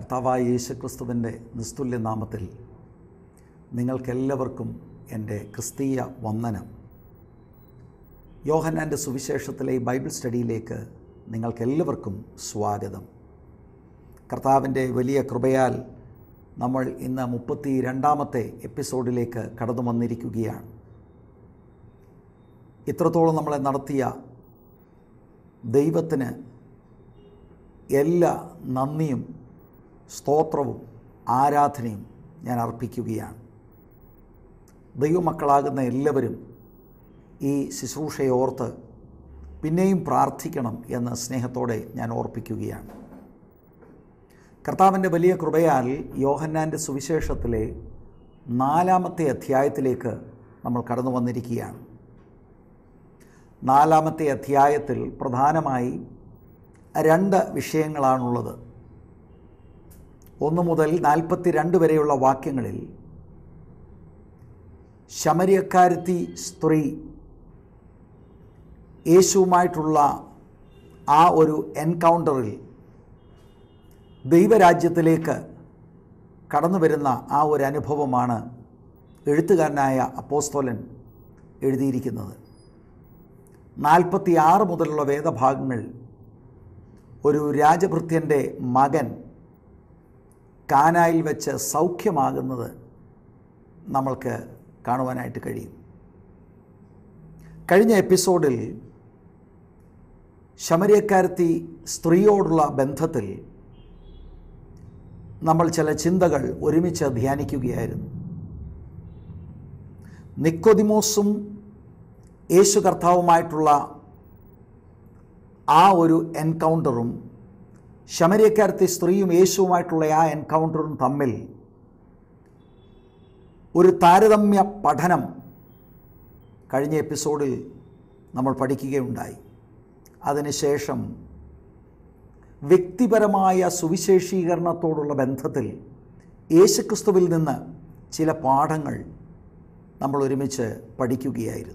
കർത്താവായ യേശു ക്രിസ്തുവിൻ്റെ നിസ്തുല്യ നാമത്തിൽ നിങ്ങൾക്കെല്ലാവർക്കും എൻ്റെ ക്രിസ്തീയ വന്ദനം യോഹന്നാൻ്റെ സുവിശേഷത്തിലെ ഈ ബൈബിൾ സ്റ്റഡിയിലേക്ക് നിങ്ങൾക്കെല്ലാവർക്കും സ്വാഗതം കർത്താവിൻ്റെ വലിയ കൃപയാൽ നമ്മൾ ഇന്ന് മുപ്പത്തി രണ്ടാമത്തെ എപ്പിസോഡിലേക്ക് കടന്നു വന്നിരിക്കുകയാണ് ഇത്രത്തോളം നമ്മളെ നടത്തിയ ദൈവത്തിന് എല്ലാ നന്ദിയും സ്തോത്രവും ആരാധനയും ഞാൻ അർപ്പിക്കുകയാണ് ദൈവമക്കളാകുന്ന എല്ലാവരും ഈ ശുശ്രൂഷയെ ഓർത്ത് പിന്നെയും പ്രാർത്ഥിക്കണം എന്ന് സ്നേഹത്തോടെ ഞാൻ ഓർപ്പിക്കുകയാണ് കർത്താവിൻ്റെ വലിയ കൃപയാൽ യോഹന്നാൻ്റെ സുവിശേഷത്തിലെ നാലാമത്തെ അധ്യായത്തിലേക്ക് നമ്മൾ കടന്നു വന്നിരിക്കുകയാണ് നാലാമത്തെ അധ്യായത്തിൽ പ്രധാനമായി രണ്ട് വിഷയങ്ങളാണുള്ളത് ഒന്ന് മുതൽ നാൽപ്പത്തി രണ്ട് വരെയുള്ള വാക്യങ്ങളിൽ ശമരിയക്കാരത്തി സ്ത്രീ യേശുവുമായിട്ടുള്ള ആ ഒരു എൻകൗണ്ടറിൽ ദൈവരാജ്യത്തിലേക്ക് കടന്നു വരുന്ന ആ ഒരു അനുഭവമാണ് എഴുത്തുകാരനായ അപ്പോസ്തോലൻ എഴുതിയിരിക്കുന്നത് നാൽപ്പത്തി ആറ് മുതലുള്ള വേദഭാഗങ്ങൾ ഒരു രാജഭൃത്യൻ്റെ മകൻ കാനായിൽ വെച്ച് സൗഖ്യമാകുന്നത് നമ്മൾക്ക് കാണുവാനായിട്ട് കഴിയും കഴിഞ്ഞ എപ്പിസോഡിൽ ശമരിയക്കാരത്തി സ്ത്രീയോടുള്ള ബന്ധത്തിൽ നമ്മൾ ചില ചിന്തകൾ ഒരുമിച്ച് ധ്യാനിക്കുകയായിരുന്നു നിക്കോദിമോസും യേശു കർത്താവുമായിട്ടുള്ള ആ ഒരു എൻകൗണ്ടറും ശമരിയക്കാരത്തെ സ്ത്രീയും യേശുവുമായിട്ടുള്ള ആ എൻകൗണ്ടറും തമ്മിൽ ഒരു താരതമ്യ പഠനം കഴിഞ്ഞ എപ്പിസോഡിൽ നമ്മൾ പഠിക്കുകയുണ്ടായി അതിനുശേഷം വ്യക്തിപരമായ സുവിശേഷീകരണത്തോടുള്ള ബന്ധത്തിൽ യേശുക്രിസ്തുവിൽ നിന്ന് ചില പാഠങ്ങൾ നമ്മൾ ഒരുമിച്ച് പഠിക്കുകയായിരുന്നു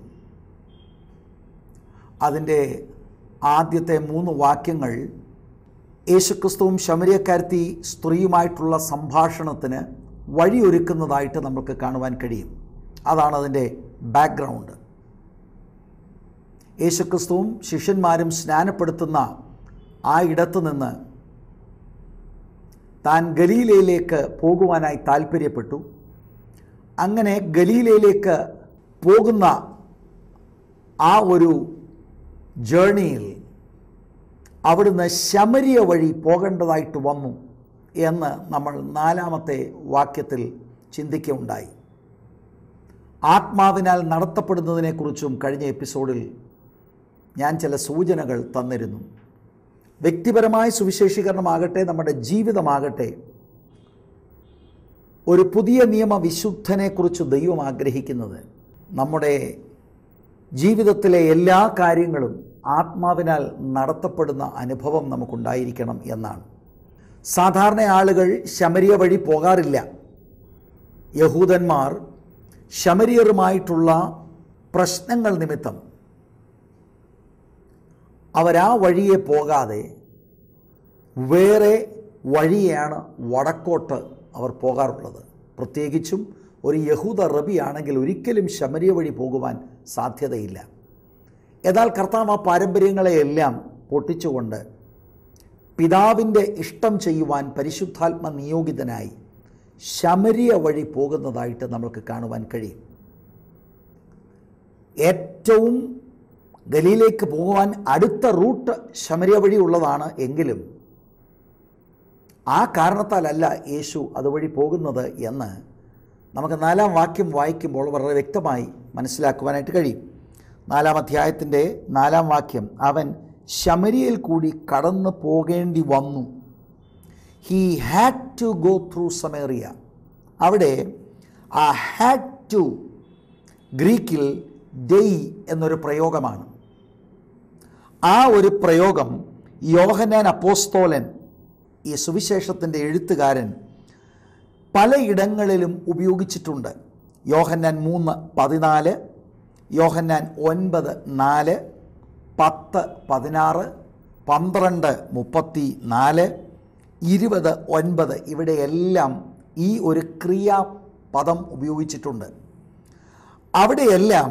അതിൻ്റെ ആദ്യത്തെ മൂന്ന് വാക്യങ്ങൾ യേശുക്രിസ്തുവും ശമരിയക്കാരത്തി സ്ത്രീയുമായിട്ടുള്ള സംഭാഷണത്തിന് വഴിയൊരുക്കുന്നതായിട്ട് നമുക്ക് കാണുവാൻ കഴിയും അതാണ് അതിൻ്റെ ബാക്ക്ഗ്രൗണ്ട് യേശുക്രിസ്തുവും ശിഷ്യന്മാരും സ്നാനപ്പെടുത്തുന്ന ആ ഇടത്തു നിന്ന് താൻ ഗലീലയിലേക്ക് പോകുവാനായി താല്പര്യപ്പെട്ടു അങ്ങനെ ഗലീലയിലേക്ക് പോകുന്ന ആ ഒരു ജേണിയിൽ അവിടുന്ന് ശമരിയ വഴി പോകേണ്ടതായിട്ട് വന്നു എന്ന് നമ്മൾ നാലാമത്തെ വാക്യത്തിൽ ചിന്തിക്കുകയുണ്ടായി ആത്മാവിനാൽ നടത്തപ്പെടുന്നതിനെക്കുറിച്ചും കഴിഞ്ഞ എപ്പിസോഡിൽ ഞാൻ ചില സൂചനകൾ തന്നിരുന്നു വ്യക്തിപരമായ സുവിശേഷീകരണമാകട്ടെ നമ്മുടെ ജീവിതമാകട്ടെ ഒരു പുതിയ നിയമ വിശുദ്ധനെക്കുറിച്ച് ദൈവം ആഗ്രഹിക്കുന്നത് നമ്മുടെ ജീവിതത്തിലെ എല്ലാ കാര്യങ്ങളും ആത്മാവിനാൽ നടത്തപ്പെടുന്ന അനുഭവം നമുക്കുണ്ടായിരിക്കണം എന്നാണ് സാധാരണ ആളുകൾ ശമരിയ വഴി പോകാറില്ല യഹൂദന്മാർ ശമരിയറുമായിട്ടുള്ള പ്രശ്നങ്ങൾ നിമിത്തം അവരാ വഴിയെ പോകാതെ വേറെ വഴിയാണ് വടക്കോട്ട് അവർ പോകാറുള്ളത് പ്രത്യേകിച്ചും ഒരു യഹൂദ റബി ആണെങ്കിൽ ഒരിക്കലും ശമരിയ വഴി പോകുവാൻ സാധ്യതയില്ല എന്നാൽ കർത്താവ് ആ പാരമ്പര്യങ്ങളെയെല്ലാം പൊട്ടിച്ചുകൊണ്ട് പിതാവിൻ്റെ ഇഷ്ടം ചെയ്യുവാൻ പരിശുദ്ധാത്മ നിയോഗിതനായി ശമരിയ വഴി പോകുന്നതായിട്ട് നമുക്ക് കാണുവാൻ കഴിയും ഏറ്റവും ഗലിയിലേക്ക് പോകുവാൻ അടുത്ത റൂട്ട് ശമരിയ വഴി ഉള്ളതാണ് എങ്കിലും ആ കാരണത്താലല്ല യേശു അതുവഴി പോകുന്നത് എന്ന് നമുക്ക് നാലാം വാക്യം വായിക്കുമ്പോൾ വളരെ വ്യക്തമായി മനസ്സിലാക്കുവാനായിട്ട് കഴിയും നാലാം അധ്യായത്തിൻ്റെ നാലാം വാക്യം അവൻ ശമരിയയിൽ കൂടി കടന്നു പോകേണ്ടി വന്നു he had to go through Samaria അവിടെ ആ ഹാഡ് ടു ഗ്രീക്കിൽ ഡെയ് എന്നൊരു പ്രയോഗമാണ് ആ ഒരു പ്രയോഗം യോഹനാൻ അപ്പോസ്തോലൻ ഈ സുവിശേഷത്തിൻ്റെ എഴുത്തുകാരൻ പലയിടങ്ങളിലും ഉപയോഗിച്ചിട്ടുണ്ട് യോഹന്നാൻ മൂന്ന് പതിനാല് യോഹന്നാൻ ഒൻപത് നാല് പത്ത് പതിനാറ് പന്ത്രണ്ട് മുപ്പത്തി നാല് ഇരുപത് ഒൻപത് ഇവിടെയെല്ലാം ഈ ഒരു ക്രിയാപദം ഉപയോഗിച്ചിട്ടുണ്ട് അവിടെയെല്ലാം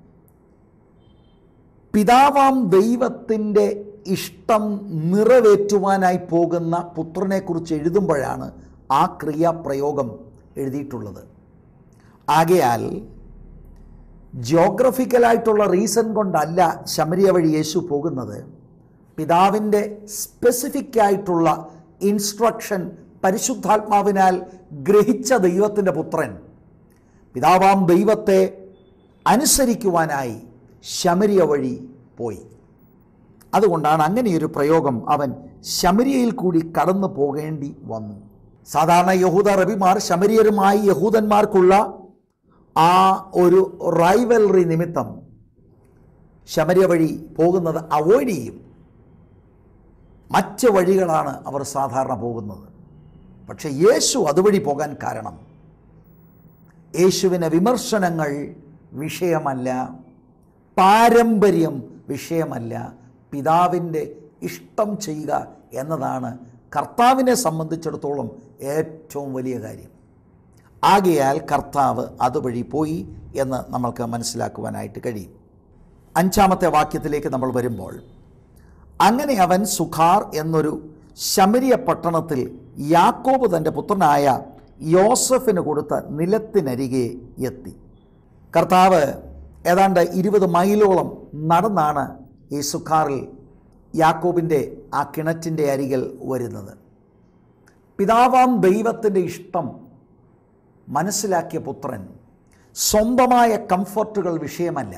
പിതാവാം ദൈവത്തിൻ്റെ ഇഷ്ടം നിറവേറ്റുവാനായി പോകുന്ന പുത്രനെക്കുറിച്ച് എഴുതുമ്പോഴാണ് ആ ക്രിയാപ്രയോഗം എഴുതിയിട്ടുള്ളത് ആകയാൽ ജിയോഗ്രഫിക്കലായിട്ടുള്ള റീസൺ കൊണ്ടല്ല ശമരിയ വഴി യേശു പോകുന്നത് പിതാവിൻ്റെ സ്പെസിഫിക് ആയിട്ടുള്ള ഇൻസ്ട്രക്ഷൻ പരിശുദ്ധാത്മാവിനാൽ ഗ്രഹിച്ച ദൈവത്തിൻ്റെ പുത്രൻ പിതാവാം ദൈവത്തെ അനുസരിക്കുവാനായി ശമരിയ വഴി പോയി അതുകൊണ്ടാണ് അങ്ങനെയൊരു പ്രയോഗം അവൻ ശമരിയയിൽ കൂടി കടന്നു പോകേണ്ടി വന്നു സാധാരണ യഹൂദ റബിമാർ ശമരിയരുമായി യഹൂദന്മാർക്കുള്ള ആ ഒരു റൈവൽറി നിമിത്തം ശമരിയ വഴി പോകുന്നത് അവോയ്ഡ് ചെയ്യും മറ്റ് വഴികളാണ് അവർ സാധാരണ പോകുന്നത് പക്ഷേ യേശു അതുവഴി പോകാൻ കാരണം യേശുവിന് വിമർശനങ്ങൾ വിഷയമല്ല പാരമ്പര്യം വിഷയമല്ല പിതാവിൻ്റെ ഇഷ്ടം ചെയ്യുക എന്നതാണ് കർത്താവിനെ സംബന്ധിച്ചിടത്തോളം ഏറ്റവും വലിയ കാര്യം ആകയാൽ കർത്താവ് അതുവഴി പോയി എന്ന് നമ്മൾക്ക് മനസ്സിലാക്കുവാനായിട്ട് കഴിയും അഞ്ചാമത്തെ വാക്യത്തിലേക്ക് നമ്മൾ വരുമ്പോൾ അങ്ങനെ അവൻ സുഖാർ എന്നൊരു ശമരിയ പട്ടണത്തിൽ യാക്കോബ് തൻ്റെ പുത്രനായ യോസഫിന് കൊടുത്ത നിലത്തിനരികെ എത്തി കർത്താവ് ഏതാണ്ട് ഇരുപത് മൈലോളം നടന്നാണ് ഈ സുഖാറിൽ യാക്കോബിൻ്റെ ആ കിണറ്റിൻ്റെ അരികിൽ വരുന്നത് പിതാവാം ദൈവത്തിൻ്റെ ഇഷ്ടം മനസ്സിലാക്കിയ പുത്രൻ സ്വന്തമായ കംഫർട്ടുകൾ വിഷയമല്ല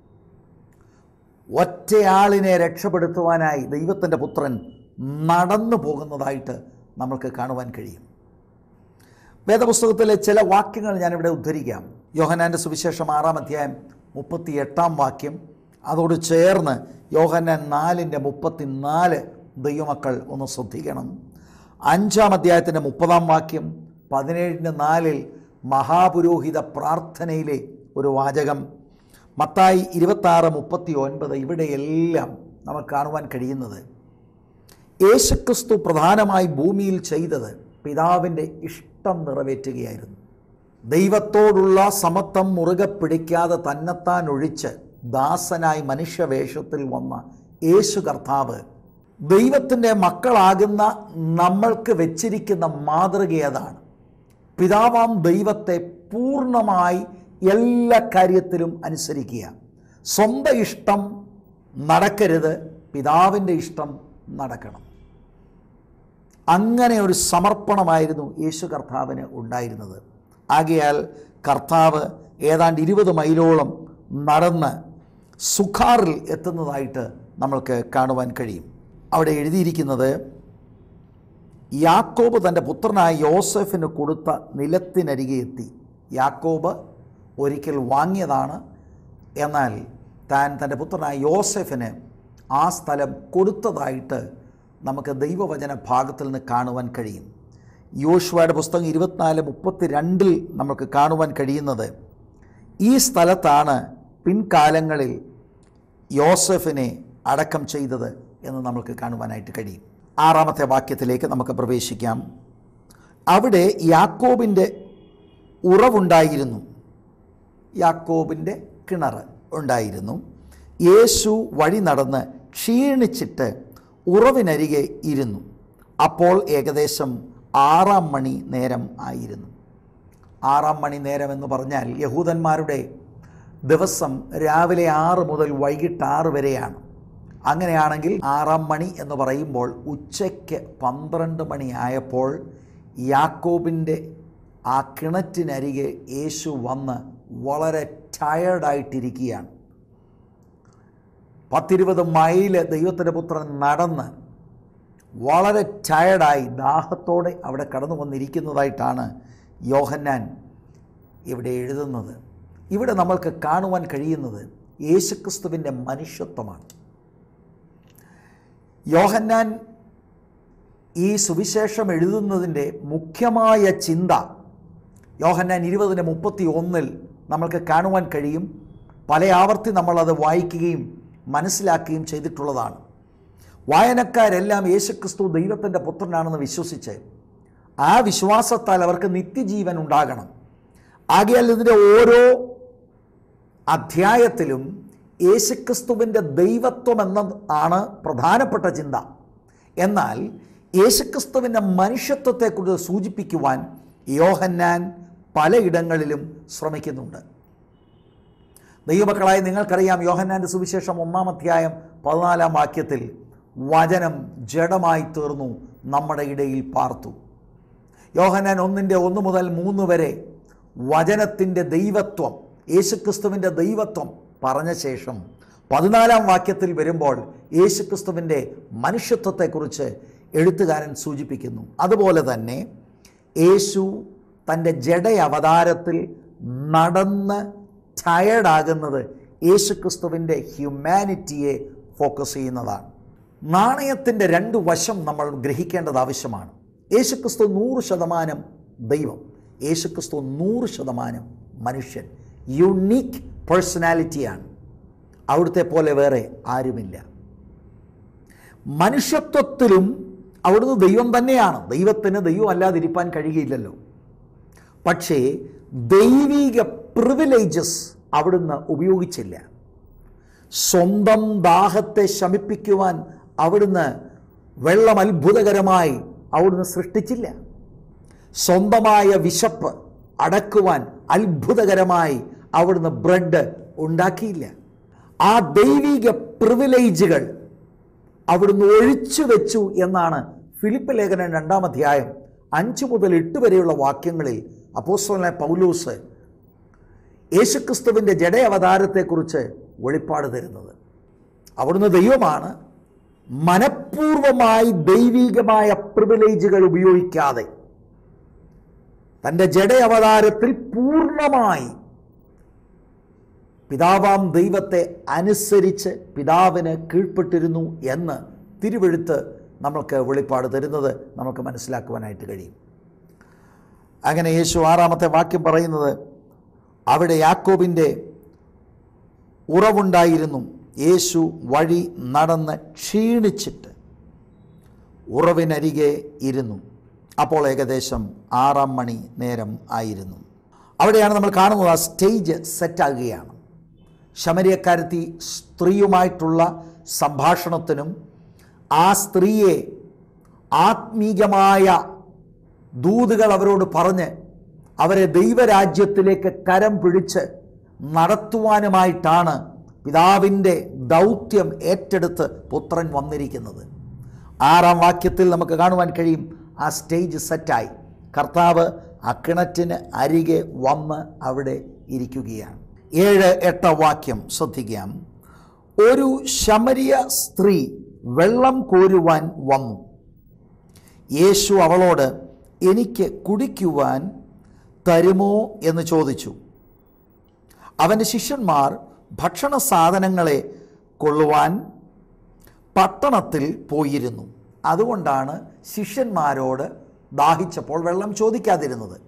ഒറ്റയാളിനെ രക്ഷപ്പെടുത്തുവാനായി ദൈവത്തിൻ്റെ പുത്രൻ നടന്നു പോകുന്നതായിട്ട് നമുക്ക് കാണുവാൻ കഴിയും വേദപുസ്തകത്തിലെ ചില വാക്യങ്ങൾ ഞാനിവിടെ ഉദ്ധരിക്കാം യോഹനാൻ്റെ സുവിശേഷം ആറാം അധ്യായം മുപ്പത്തി എട്ടാം വാക്യം അതോട് ചേർന്ന് യോഹന്നാൻ നാലിൻ്റെ മുപ്പത്തിനാല് ദൈവമക്കൾ ഒന്ന് ശ്രദ്ധിക്കണം അഞ്ചാം അധ്യായത്തിൻ്റെ മുപ്പതാം വാക്യം പതിനേഴിന് നാലിൽ മഹാപുരോഹിത പ്രാർത്ഥനയിലെ ഒരു വാചകം മത്തായി ഇരുപത്താറ് മുപ്പത്തി ഒൻപത് ഇവിടെയെല്ലാം നമുക്ക് കാണുവാൻ കഴിയുന്നത് യേശുക്രിസ്തു പ്രധാനമായി ഭൂമിയിൽ ചെയ്തത് പിതാവിൻ്റെ ഇഷ്ടം നിറവേറ്റുകയായിരുന്നു ദൈവത്തോടുള്ള സമത്വം മുറുകെ പിടിക്കാതെ തന്നെത്താൻ ഒഴിച്ച് ദാസനായി മനുഷ്യവേഷത്തിൽ വന്ന യേശു കർത്താവ് ദൈവത്തിൻ്റെ മക്കളാകുന്ന നമ്മൾക്ക് വെച്ചിരിക്കുന്ന മാതൃക ഏതാണ് പിതാവാം ദൈവത്തെ പൂർണ്ണമായി എല്ലാ കാര്യത്തിലും അനുസരിക്കുക സ്വന്തം ഇഷ്ടം നടക്കരുത് പിതാവിൻ്റെ ഇഷ്ടം നടക്കണം അങ്ങനെ ഒരു സമർപ്പണമായിരുന്നു യേശു കർത്താവിന് ഉണ്ടായിരുന്നത് ആകയാൽ കർത്താവ് ഏതാണ്ട് ഇരുപത് മൈലോളം നടന്ന് സുഖാറിൽ എത്തുന്നതായിട്ട് നമ്മൾക്ക് കാണുവാൻ കഴിയും അവിടെ എഴുതിയിരിക്കുന്നത് യാക്കോബ് തൻ്റെ പുത്രനായ യോസഫിന് കൊടുത്ത നിലത്തിനരികെ എത്തി യാക്കോബ് ഒരിക്കൽ വാങ്ങിയതാണ് എന്നാൽ താൻ തൻ്റെ പുത്രനായ യോസഫിന് ആ സ്ഥലം കൊടുത്തതായിട്ട് നമുക്ക് ദൈവവചന ഭാഗത്തിൽ നിന്ന് കാണുവാൻ കഴിയും യോശുവയുടെ പുസ്തകം ഇരുപത്തിനാല് മുപ്പത്തി രണ്ടിൽ നമുക്ക് കാണുവാൻ കഴിയുന്നത് ഈ സ്ഥലത്താണ് പിൻകാലങ്ങളിൽ യോസഫിനെ അടക്കം ചെയ്തത് എന്ന് നമുക്ക് കാണുവാനായിട്ട് കഴിയും ആറാമത്തെ വാക്യത്തിലേക്ക് നമുക്ക് പ്രവേശിക്കാം അവിടെ യാക്കോബിൻ്റെ ഉറവുണ്ടായിരുന്നു യാക്കോബിൻ്റെ കിണർ ഉണ്ടായിരുന്നു യേശു വഴി നടന്ന് ക്ഷീണിച്ചിട്ട് ഉറവിനരികെ ഇരുന്നു അപ്പോൾ ഏകദേശം ആറാം മണി നേരം ആയിരുന്നു ആറാം മണി നേരം എന്ന് പറഞ്ഞാൽ യഹൂദന്മാരുടെ ദിവസം രാവിലെ ആറ് മുതൽ വൈകിട്ട് ആറ് വരെയാണ് അങ്ങനെയാണെങ്കിൽ ആറാം മണി എന്ന് പറയുമ്പോൾ ഉച്ചയ്ക്ക് പന്ത്രണ്ട് മണി ആയപ്പോൾ യാക്കോബിൻ്റെ ആ കിണറ്റിനരികെ യേശു വന്ന് വളരെ ടയേർഡായിട്ടിരിക്കുകയാണ് പത്തിരുപത് മൈല് ദൈവത്തിൻ്റെ പുത്രൻ നടന്ന് വളരെ ടയർഡായി ദാഹത്തോടെ അവിടെ കടന്നു വന്നിരിക്കുന്നതായിട്ടാണ് യോഹന്നാൻ ഇവിടെ എഴുതുന്നത് ഇവിടെ നമ്മൾക്ക് കാണുവാൻ കഴിയുന്നത് യേശുക്രിസ്തുവിൻ്റെ മനുഷ്യത്വമാണ് യോഹന്നാൻ ഈ സുവിശേഷം എഴുതുന്നതിൻ്റെ മുഖ്യമായ ചിന്ത യോഹന്നാൻ ഇരുപതിന് മുപ്പത്തി ഒന്നിൽ നമ്മൾക്ക് കാണുവാൻ കഴിയും പല ആവർത്തി നമ്മളത് വായിക്കുകയും മനസ്സിലാക്കുകയും ചെയ്തിട്ടുള്ളതാണ് വായനക്കാരെല്ലാം യേശുക്രിസ്തു ദൈവത്തിൻ്റെ പുത്രനാണെന്ന് വിശ്വസിച്ച് ആ വിശ്വാസത്താൽ അവർക്ക് നിത്യജീവൻ ഉണ്ടാകണം ആകയാൽ ഇതിൻ്റെ ഓരോ അധ്യായത്തിലും യേശുക്രിസ്തുവിൻ്റെ ദൈവത്വം എന്ന ആണ് പ്രധാനപ്പെട്ട ചിന്ത എന്നാൽ യേശുക്രിസ്തുവിൻ്റെ മനുഷ്യത്വത്തെക്കുറിച്ച് സൂചിപ്പിക്കുവാൻ യോഹന്നാൻ പലയിടങ്ങളിലും ശ്രമിക്കുന്നുണ്ട് ദൈവമക്കളായി നിങ്ങൾക്കറിയാം യോഹന്നാൻ്റെ സുവിശേഷം ഒന്നാം അധ്യായം പതിനാലാം വാക്യത്തിൽ വചനം ജഡമായി തീർന്നു നമ്മുടെ ഇടയിൽ പാർത്തു യോഹന്നാൻ ഒന്നിൻ്റെ ഒന്ന് മുതൽ മൂന്ന് വരെ വചനത്തിൻ്റെ ദൈവത്വം യേശുക്രിസ്തുവിൻ്റെ ദൈവത്വം പറഞ്ഞ ശേഷം പതിനാലാം വാക്യത്തിൽ വരുമ്പോൾ യേശുക്രിസ്തുവിൻ്റെ മനുഷ്യത്വത്തെക്കുറിച്ച് എഴുത്തുകാരൻ സൂചിപ്പിക്കുന്നു അതുപോലെ തന്നെ യേശു തൻ്റെ ജഡ അവതാരത്തിൽ നടന്ന് ടയർഡാകുന്നത് യേശുക്രിസ്തുവിൻ്റെ ഹ്യൂമാനിറ്റിയെ ഫോക്കസ് ചെയ്യുന്നതാണ് നാണയത്തിൻ്റെ രണ്ട് വശം നമ്മൾ ഗ്രഹിക്കേണ്ടത് ആവശ്യമാണ് യേശുക്രിസ്തു നൂറ് ശതമാനം ദൈവം യേശുക്രിസ്തു നൂറ് ശതമാനം മനുഷ്യൻ യുണീക്ക് പേഴ്സണാലിറ്റിയാണ് അവിടുത്തെ പോലെ വേറെ ആരുമില്ല മനുഷ്യത്വത്തിലും അവിടുന്ന് ദൈവം തന്നെയാണ് ദൈവത്തിന് ദൈവം അല്ലാതിരിക്കാൻ കഴിയുകയില്ലല്ലോ പക്ഷേ ദൈവിക പ്രിവിലേജസ് അവിടുന്ന് ഉപയോഗിച്ചില്ല സ്വന്തം ദാഹത്തെ ശമിപ്പിക്കുവാൻ അവിടുന്ന് വെള്ളം അത്ഭുതകരമായി അവിടുന്ന് സൃഷ്ടിച്ചില്ല സ്വന്തമായ വിശപ്പ് അടക്കുവാൻ അത്ഭുതകരമായി അവിടുന്ന് ബ്രെഡ് ഉണ്ടാക്കിയില്ല ആ ദൈവിക പ്രിവിലേജുകൾ അവിടുന്ന് ഒഴിച്ചു വെച്ചു എന്നാണ് ഫിലിപ്പ് ലേഖനം രണ്ടാം അധ്യായം അഞ്ച് മുതൽ എട്ട് വരെയുള്ള വാക്യങ്ങളിൽ അപ്പോസ്തലനായ പൗലൂസ് യേശുക്രിസ്തുവിൻ്റെ ജഡ അവതാരത്തെക്കുറിച്ച് വെളിപ്പാട് തരുന്നത് അവിടുന്ന് ദൈവമാണ് മനഃപൂർവമായി ദൈവികമായ പ്രിവിലേജുകൾ ഉപയോഗിക്കാതെ തൻ്റെ ജഡ അവതാരത്തിൽ പൂർണ്ണമായി പിതാവാം ദൈവത്തെ അനുസരിച്ച് പിതാവിന് കീഴ്പ്പെട്ടിരുന്നു എന്ന് തിരുവെഴുത്ത് നമ്മൾക്ക് വെളിപ്പാട് തരുന്നത് നമുക്ക് മനസ്സിലാക്കുവാനായിട്ട് കഴിയും അങ്ങനെ യേശു ആറാമത്തെ വാക്യം പറയുന്നത് അവിടെ യാക്കോബിൻ്റെ ഉറവുണ്ടായിരുന്നു യേശു വഴി നടന്ന് ക്ഷീണിച്ചിട്ട് ഉറവിനരികെ ഇരുന്നു അപ്പോൾ ഏകദേശം ആറാം മണി നേരം ആയിരുന്നു അവിടെയാണ് നമ്മൾ കാണുന്നത് ആ സ്റ്റേജ് സെറ്റാകുകയാണ് ശമരിയക്കാരത്തി സ്ത്രീയുമായിട്ടുള്ള സംഭാഷണത്തിനും ആ സ്ത്രീയെ ആത്മീകമായ ദൂതുകൾ അവരോട് പറഞ്ഞ് അവരെ ദൈവരാജ്യത്തിലേക്ക് കരം പിടിച്ച് നടത്തുവാനുമായിട്ടാണ് പിതാവിൻ്റെ ദൗത്യം ഏറ്റെടുത്ത് പുത്രൻ വന്നിരിക്കുന്നത് ആറാം വാക്യത്തിൽ നമുക്ക് കാണുവാൻ കഴിയും ആ സ്റ്റേജ് സെറ്റായി കർത്താവ് ആ കിണറ്റിന് അരികെ വന്ന് അവിടെ ഇരിക്കുകയാണ് ഏഴ് എട്ട് വാക്യം ശ്രദ്ധിക്കാം ഒരു ശമരിയ സ്ത്രീ വെള്ളം കോരുവാൻ വന്നു യേശു അവളോട് എനിക്ക് കുടിക്കുവാൻ തരുമോ എന്ന് ചോദിച്ചു അവൻ്റെ ശിഷ്യന്മാർ ഭക്ഷണ സാധനങ്ങളെ കൊള്ളുവാൻ പട്ടണത്തിൽ പോയിരുന്നു അതുകൊണ്ടാണ് ശിഷ്യന്മാരോട് ദാഹിച്ചപ്പോൾ വെള്ളം ചോദിക്കാതിരുന്നത്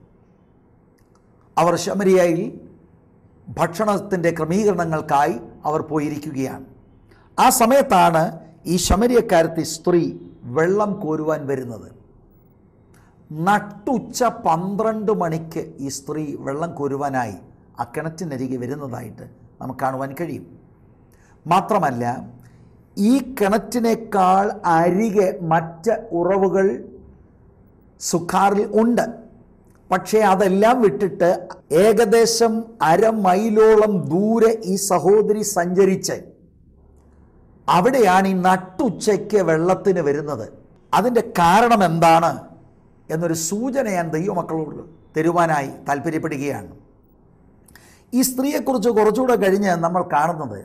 അവർ ശമരിയയിൽ ഭക്ഷണത്തിൻ്റെ ക്രമീകരണങ്ങൾക്കായി അവർ പോയിരിക്കുകയാണ് ആ സമയത്താണ് ഈ ശമരിയക്കാരത്തി സ്ത്രീ വെള്ളം കോരുവാൻ വരുന്നത് നട്ടുച്ച പന്ത്രണ്ട് മണിക്ക് ഈ സ്ത്രീ വെള്ളം കോരുവാനായി ആ കിണറ്റിനരികെ വരുന്നതായിട്ട് നമുക്ക് കാണുവാൻ കഴിയും മാത്രമല്ല ഈ കിണറ്റിനേക്കാൾ അരികെ മറ്റ് ഉറവുകൾ സുഖാറിൽ ഉണ്ട് പക്ഷേ അതെല്ലാം വിട്ടിട്ട് ഏകദേശം അര മൈലോളം ദൂരെ ഈ സഹോദരി സഞ്ചരിച്ച് അവിടെയാണ് ഈ നട്ടുച്ചയ്ക്ക് വെള്ളത്തിന് വരുന്നത് അതിൻ്റെ കാരണം എന്താണ് എന്നൊരു സൂചന ഞാൻ ദൈവമക്കളോട് തരുവാനായി താല്പര്യപ്പെടുകയാണ് ഈ സ്ത്രീയെക്കുറിച്ച് കുറച്ചുകൂടെ കഴിഞ്ഞ് നമ്മൾ കാണുന്നത്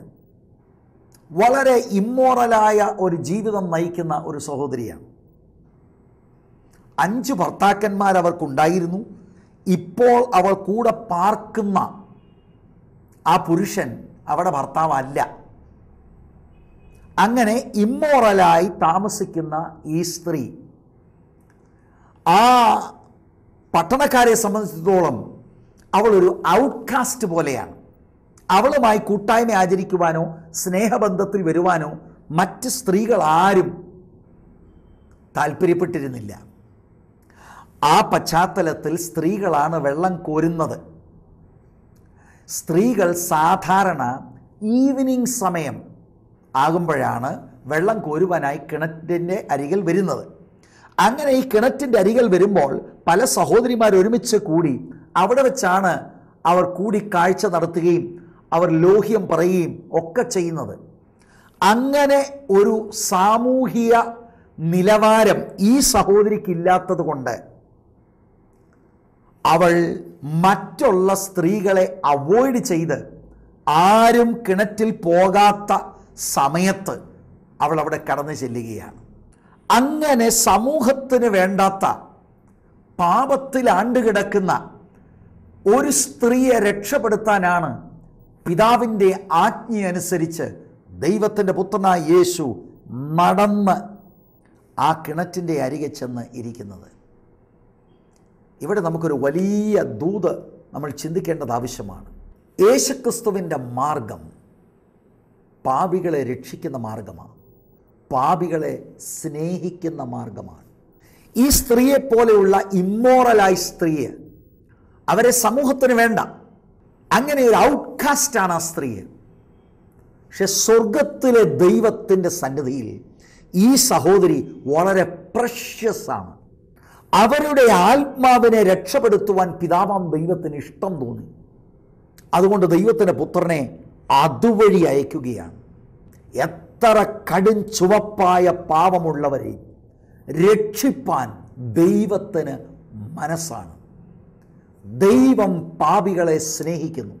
വളരെ ഇമ്മോറലായ ഒരു ജീവിതം നയിക്കുന്ന ഒരു സഹോദരിയാണ് അഞ്ച് ഭർത്താക്കന്മാർ അവർക്കുണ്ടായിരുന്നു ഇപ്പോൾ അവൾ കൂടെ പാർക്കുന്ന ആ പുരുഷൻ അവിടെ ഭർത്താവല്ല അങ്ങനെ ഇമ്മോറലായി താമസിക്കുന്ന ഈ സ്ത്രീ ആ പട്ടണക്കാരെ സംബന്ധിച്ചിടത്തോളം അവളൊരു ഔട്ട്കാസ്റ്റ് പോലെയാണ് അവളുമായി കൂട്ടായ്മ ആചരിക്കുവാനോ സ്നേഹബന്ധത്തിൽ വരുവാനോ മറ്റ് സ്ത്രീകൾ ആരും താല്പര്യപ്പെട്ടിരുന്നില്ല ആ പശ്ചാത്തലത്തിൽ സ്ത്രീകളാണ് വെള്ളം കോരുന്നത് സ്ത്രീകൾ സാധാരണ ഈവനിങ് സമയം ആകുമ്പോഴാണ് വെള്ളം കോരുവാനായി കിണറ്റിൻ്റെ അരികിൽ വരുന്നത് അങ്ങനെ ഈ കിണറ്റിൻ്റെ അരികിൽ വരുമ്പോൾ പല സഹോദരിമാർ ഒരുമിച്ച് കൂടി അവിടെ വെച്ചാണ് അവർ കൂടി കാഴ്ച നടത്തുകയും അവർ ലോഹ്യം പറയുകയും ഒക്കെ ചെയ്യുന്നത് അങ്ങനെ ഒരു സാമൂഹിക നിലവാരം ഈ സഹോദരിക്കില്ലാത്തത് കൊണ്ട് അവൾ മറ്റുള്ള സ്ത്രീകളെ അവോയ്ഡ് ചെയ്ത് ആരും കിണറ്റിൽ പോകാത്ത സമയത്ത് അവൾ അവിടെ കടന്നു ചെല്ലുകയാണ് അങ്ങനെ സമൂഹത്തിന് വേണ്ടാത്ത പാപത്തിൽ ആണ്ടുകിടക്കുന്ന ഒരു സ്ത്രീയെ രക്ഷപ്പെടുത്താനാണ് പിതാവിൻ്റെ ആജ്ഞയനുസരിച്ച് ദൈവത്തിൻ്റെ പുത്രനായ യേശു നടന്ന് ആ കിണറ്റിൻ്റെ അരികെ ചെന്ന് ഇരിക്കുന്നത് ഇവിടെ നമുക്കൊരു വലിയ ദൂത് നമ്മൾ ചിന്തിക്കേണ്ടത് ആവശ്യമാണ് യേശുക്രിസ്തുവിൻ്റെ മാർഗം പാപികളെ രക്ഷിക്കുന്ന മാർഗമാണ് പാപികളെ സ്നേഹിക്കുന്ന മാർഗമാണ് ഈ സ്ത്രീയെ പോലെയുള്ള ഇമ്മോറലായ സ്ത്രീയെ അവരെ സമൂഹത്തിന് വേണ്ട അങ്ങനെ ഒരു ഔട്ട്കാസ്റ്റാണ് ആ സ്ത്രീയെ പക്ഷെ സ്വർഗത്തിലെ ദൈവത്തിൻ്റെ സന്നിധിയിൽ ഈ സഹോദരി വളരെ പ്രഷ്യസ് ആണ് അവരുടെ ആത്മാവിനെ രക്ഷപ്പെടുത്തുവാൻ പിതാവാം ദൈവത്തിന് ഇഷ്ടം തോന്നി അതുകൊണ്ട് ദൈവത്തിൻ്റെ പുത്രനെ അതുവഴി അയക്കുകയാണ് എത്ര കടും ചുവപ്പായ പാവമുള്ളവരെ രക്ഷിപ്പാൻ ദൈവത്തിന് മനസ്സാണ് ദൈവം പാപികളെ സ്നേഹിക്കുന്നു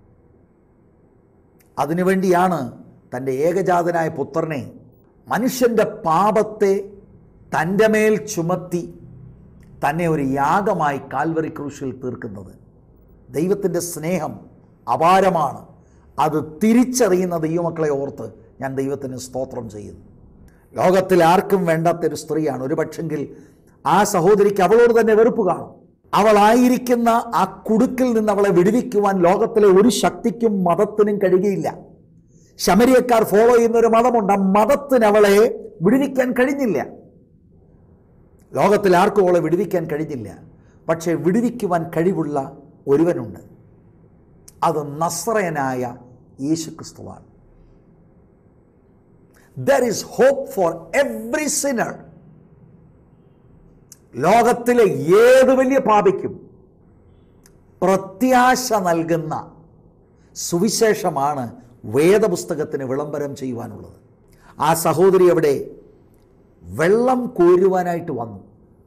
അതിനുവേണ്ടിയാണ് തൻ്റെ ഏകജാതനായ പുത്രനെ മനുഷ്യൻ്റെ പാപത്തെ തൻ്റെ മേൽ ചുമത്തി തന്നെ ഒരു യാഗമായി കാൽവറി ക്രൂശിൽ തീർക്കുന്നത് ദൈവത്തിൻ്റെ സ്നേഹം അപാരമാണ് അത് തിരിച്ചറിയുന്ന ദൈവമക്കളെ ഓർത്ത് ഞാൻ ദൈവത്തിന് സ്തോത്രം ചെയ്യുന്നു ലോകത്തിൽ ആർക്കും വേണ്ടാത്തൊരു സ്ത്രീയാണ് ഒരു പക്ഷെങ്കിൽ ആ സഹോദരിക്ക് അവളോട് തന്നെ വെറുപ്പ് കാണും അവളായിരിക്കുന്ന ആ കുടുക്കിൽ നിന്ന് അവളെ വിടുവിക്കുവാൻ ലോകത്തിലെ ഒരു ശക്തിക്കും മതത്തിനും കഴിയുകയില്ല ശമരിയക്കാർ ഫോളോ ചെയ്യുന്ന ഒരു മതമുണ്ട് ആ മതത്തിന് അവളെ വിടുവിക്കാൻ കഴിഞ്ഞില്ല ലോകത്തിൽ ആർക്കും അവളെ വിടുവിക്കാൻ കഴിഞ്ഞില്ല പക്ഷേ വിടുവിക്കുവാൻ കഴിവുള്ള ഒരുവനുണ്ട് അത് നസ്രയനായ യേശുക്രിസ്തുവാണ് there is hope for every sinner ലോകത്തിലെ ഏത് വലിയ പാപിക്കും പ്രത്യാശ നൽകുന്ന സുവിശേഷമാണ് വേദപുസ്തകത്തിന് വിളംബരം ചെയ്യുവാനുള്ളത് ആ സഹോദരി അവിടെ വെള്ളം കോരുവാനായിട്ട് വന്നു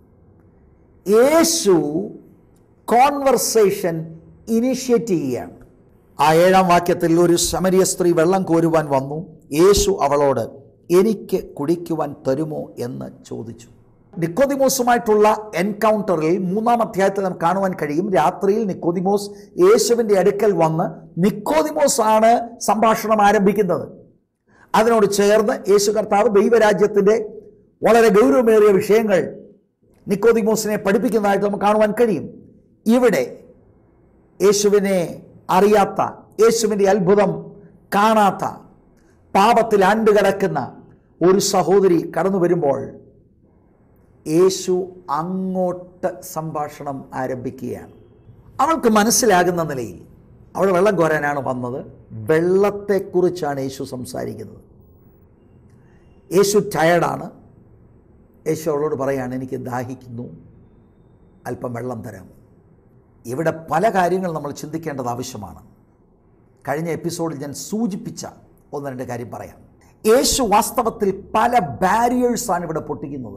യേശു കോൺവെർസേഷൻ ഇനിഷ്യേറ്റ് ചെയ്യുകയാണ് ആ ഏഴാം വാക്യത്തിൽ ഒരു ശമരിയ സ്ത്രീ വെള്ളം കോരുവാൻ വന്നു യേശു അവളോട് എനിക്ക് കുടിക്കുവാൻ തരുമോ എന്ന് ചോദിച്ചു നിക്കോദിമോസുമായിട്ടുള്ള എൻകൗണ്ടറിൽ മൂന്നാം അധ്യായത്തിൽ നമുക്ക് കാണുവാൻ കഴിയും രാത്രിയിൽ നിക്കോദിമോസ് യേശുവിൻ്റെ അടുക്കൽ വന്ന് നിക്കോദിമോസ് ആണ് സംഭാഷണം ആരംഭിക്കുന്നത് അതിനോട് ചേർന്ന് യേശു കർത്താവ് ദൈവരാജ്യത്തിൻ്റെ വളരെ ഗൗരവമേറിയ വിഷയങ്ങൾ നിക്കോദിമോസിനെ പഠിപ്പിക്കുന്നതായിട്ട് നമുക്ക് കാണുവാൻ കഴിയും ഇവിടെ യേശുവിനെ അറിയാത്ത യേശുവിൻ്റെ അത്ഭുതം കാണാത്ത പാപത്തിൽ ആണ്ടുകിടക്കുന്ന ഒരു സഹോദരി കടന്നു വരുമ്പോൾ യേശു അങ്ങോട്ട് സംഭാഷണം ആരംഭിക്കുകയാണ് അവൾക്ക് മനസ്സിലാകുന്ന നിലയിൽ അവൾ വെള്ളം കോരാനാണ് വന്നത് വെള്ളത്തെക്കുറിച്ചാണ് യേശു സംസാരിക്കുന്നത് യേശു ടയർഡാണ് യേശു അവളോട് പറയാണ് എനിക്ക് ദാഹിക്കുന്നു അല്പം വെള്ളം തരാം ഇവിടെ പല കാര്യങ്ങൾ നമ്മൾ ചിന്തിക്കേണ്ടത് ആവശ്യമാണ് കഴിഞ്ഞ എപ്പിസോഡിൽ ഞാൻ സൂചിപ്പിച്ച ഒന്ന് രണ്ട് കാര്യം പറയാം യേശു വാസ്തവത്തിൽ പല ബാരിയേഴ്സാണ് ഇവിടെ പൊട്ടിക്കുന്നത്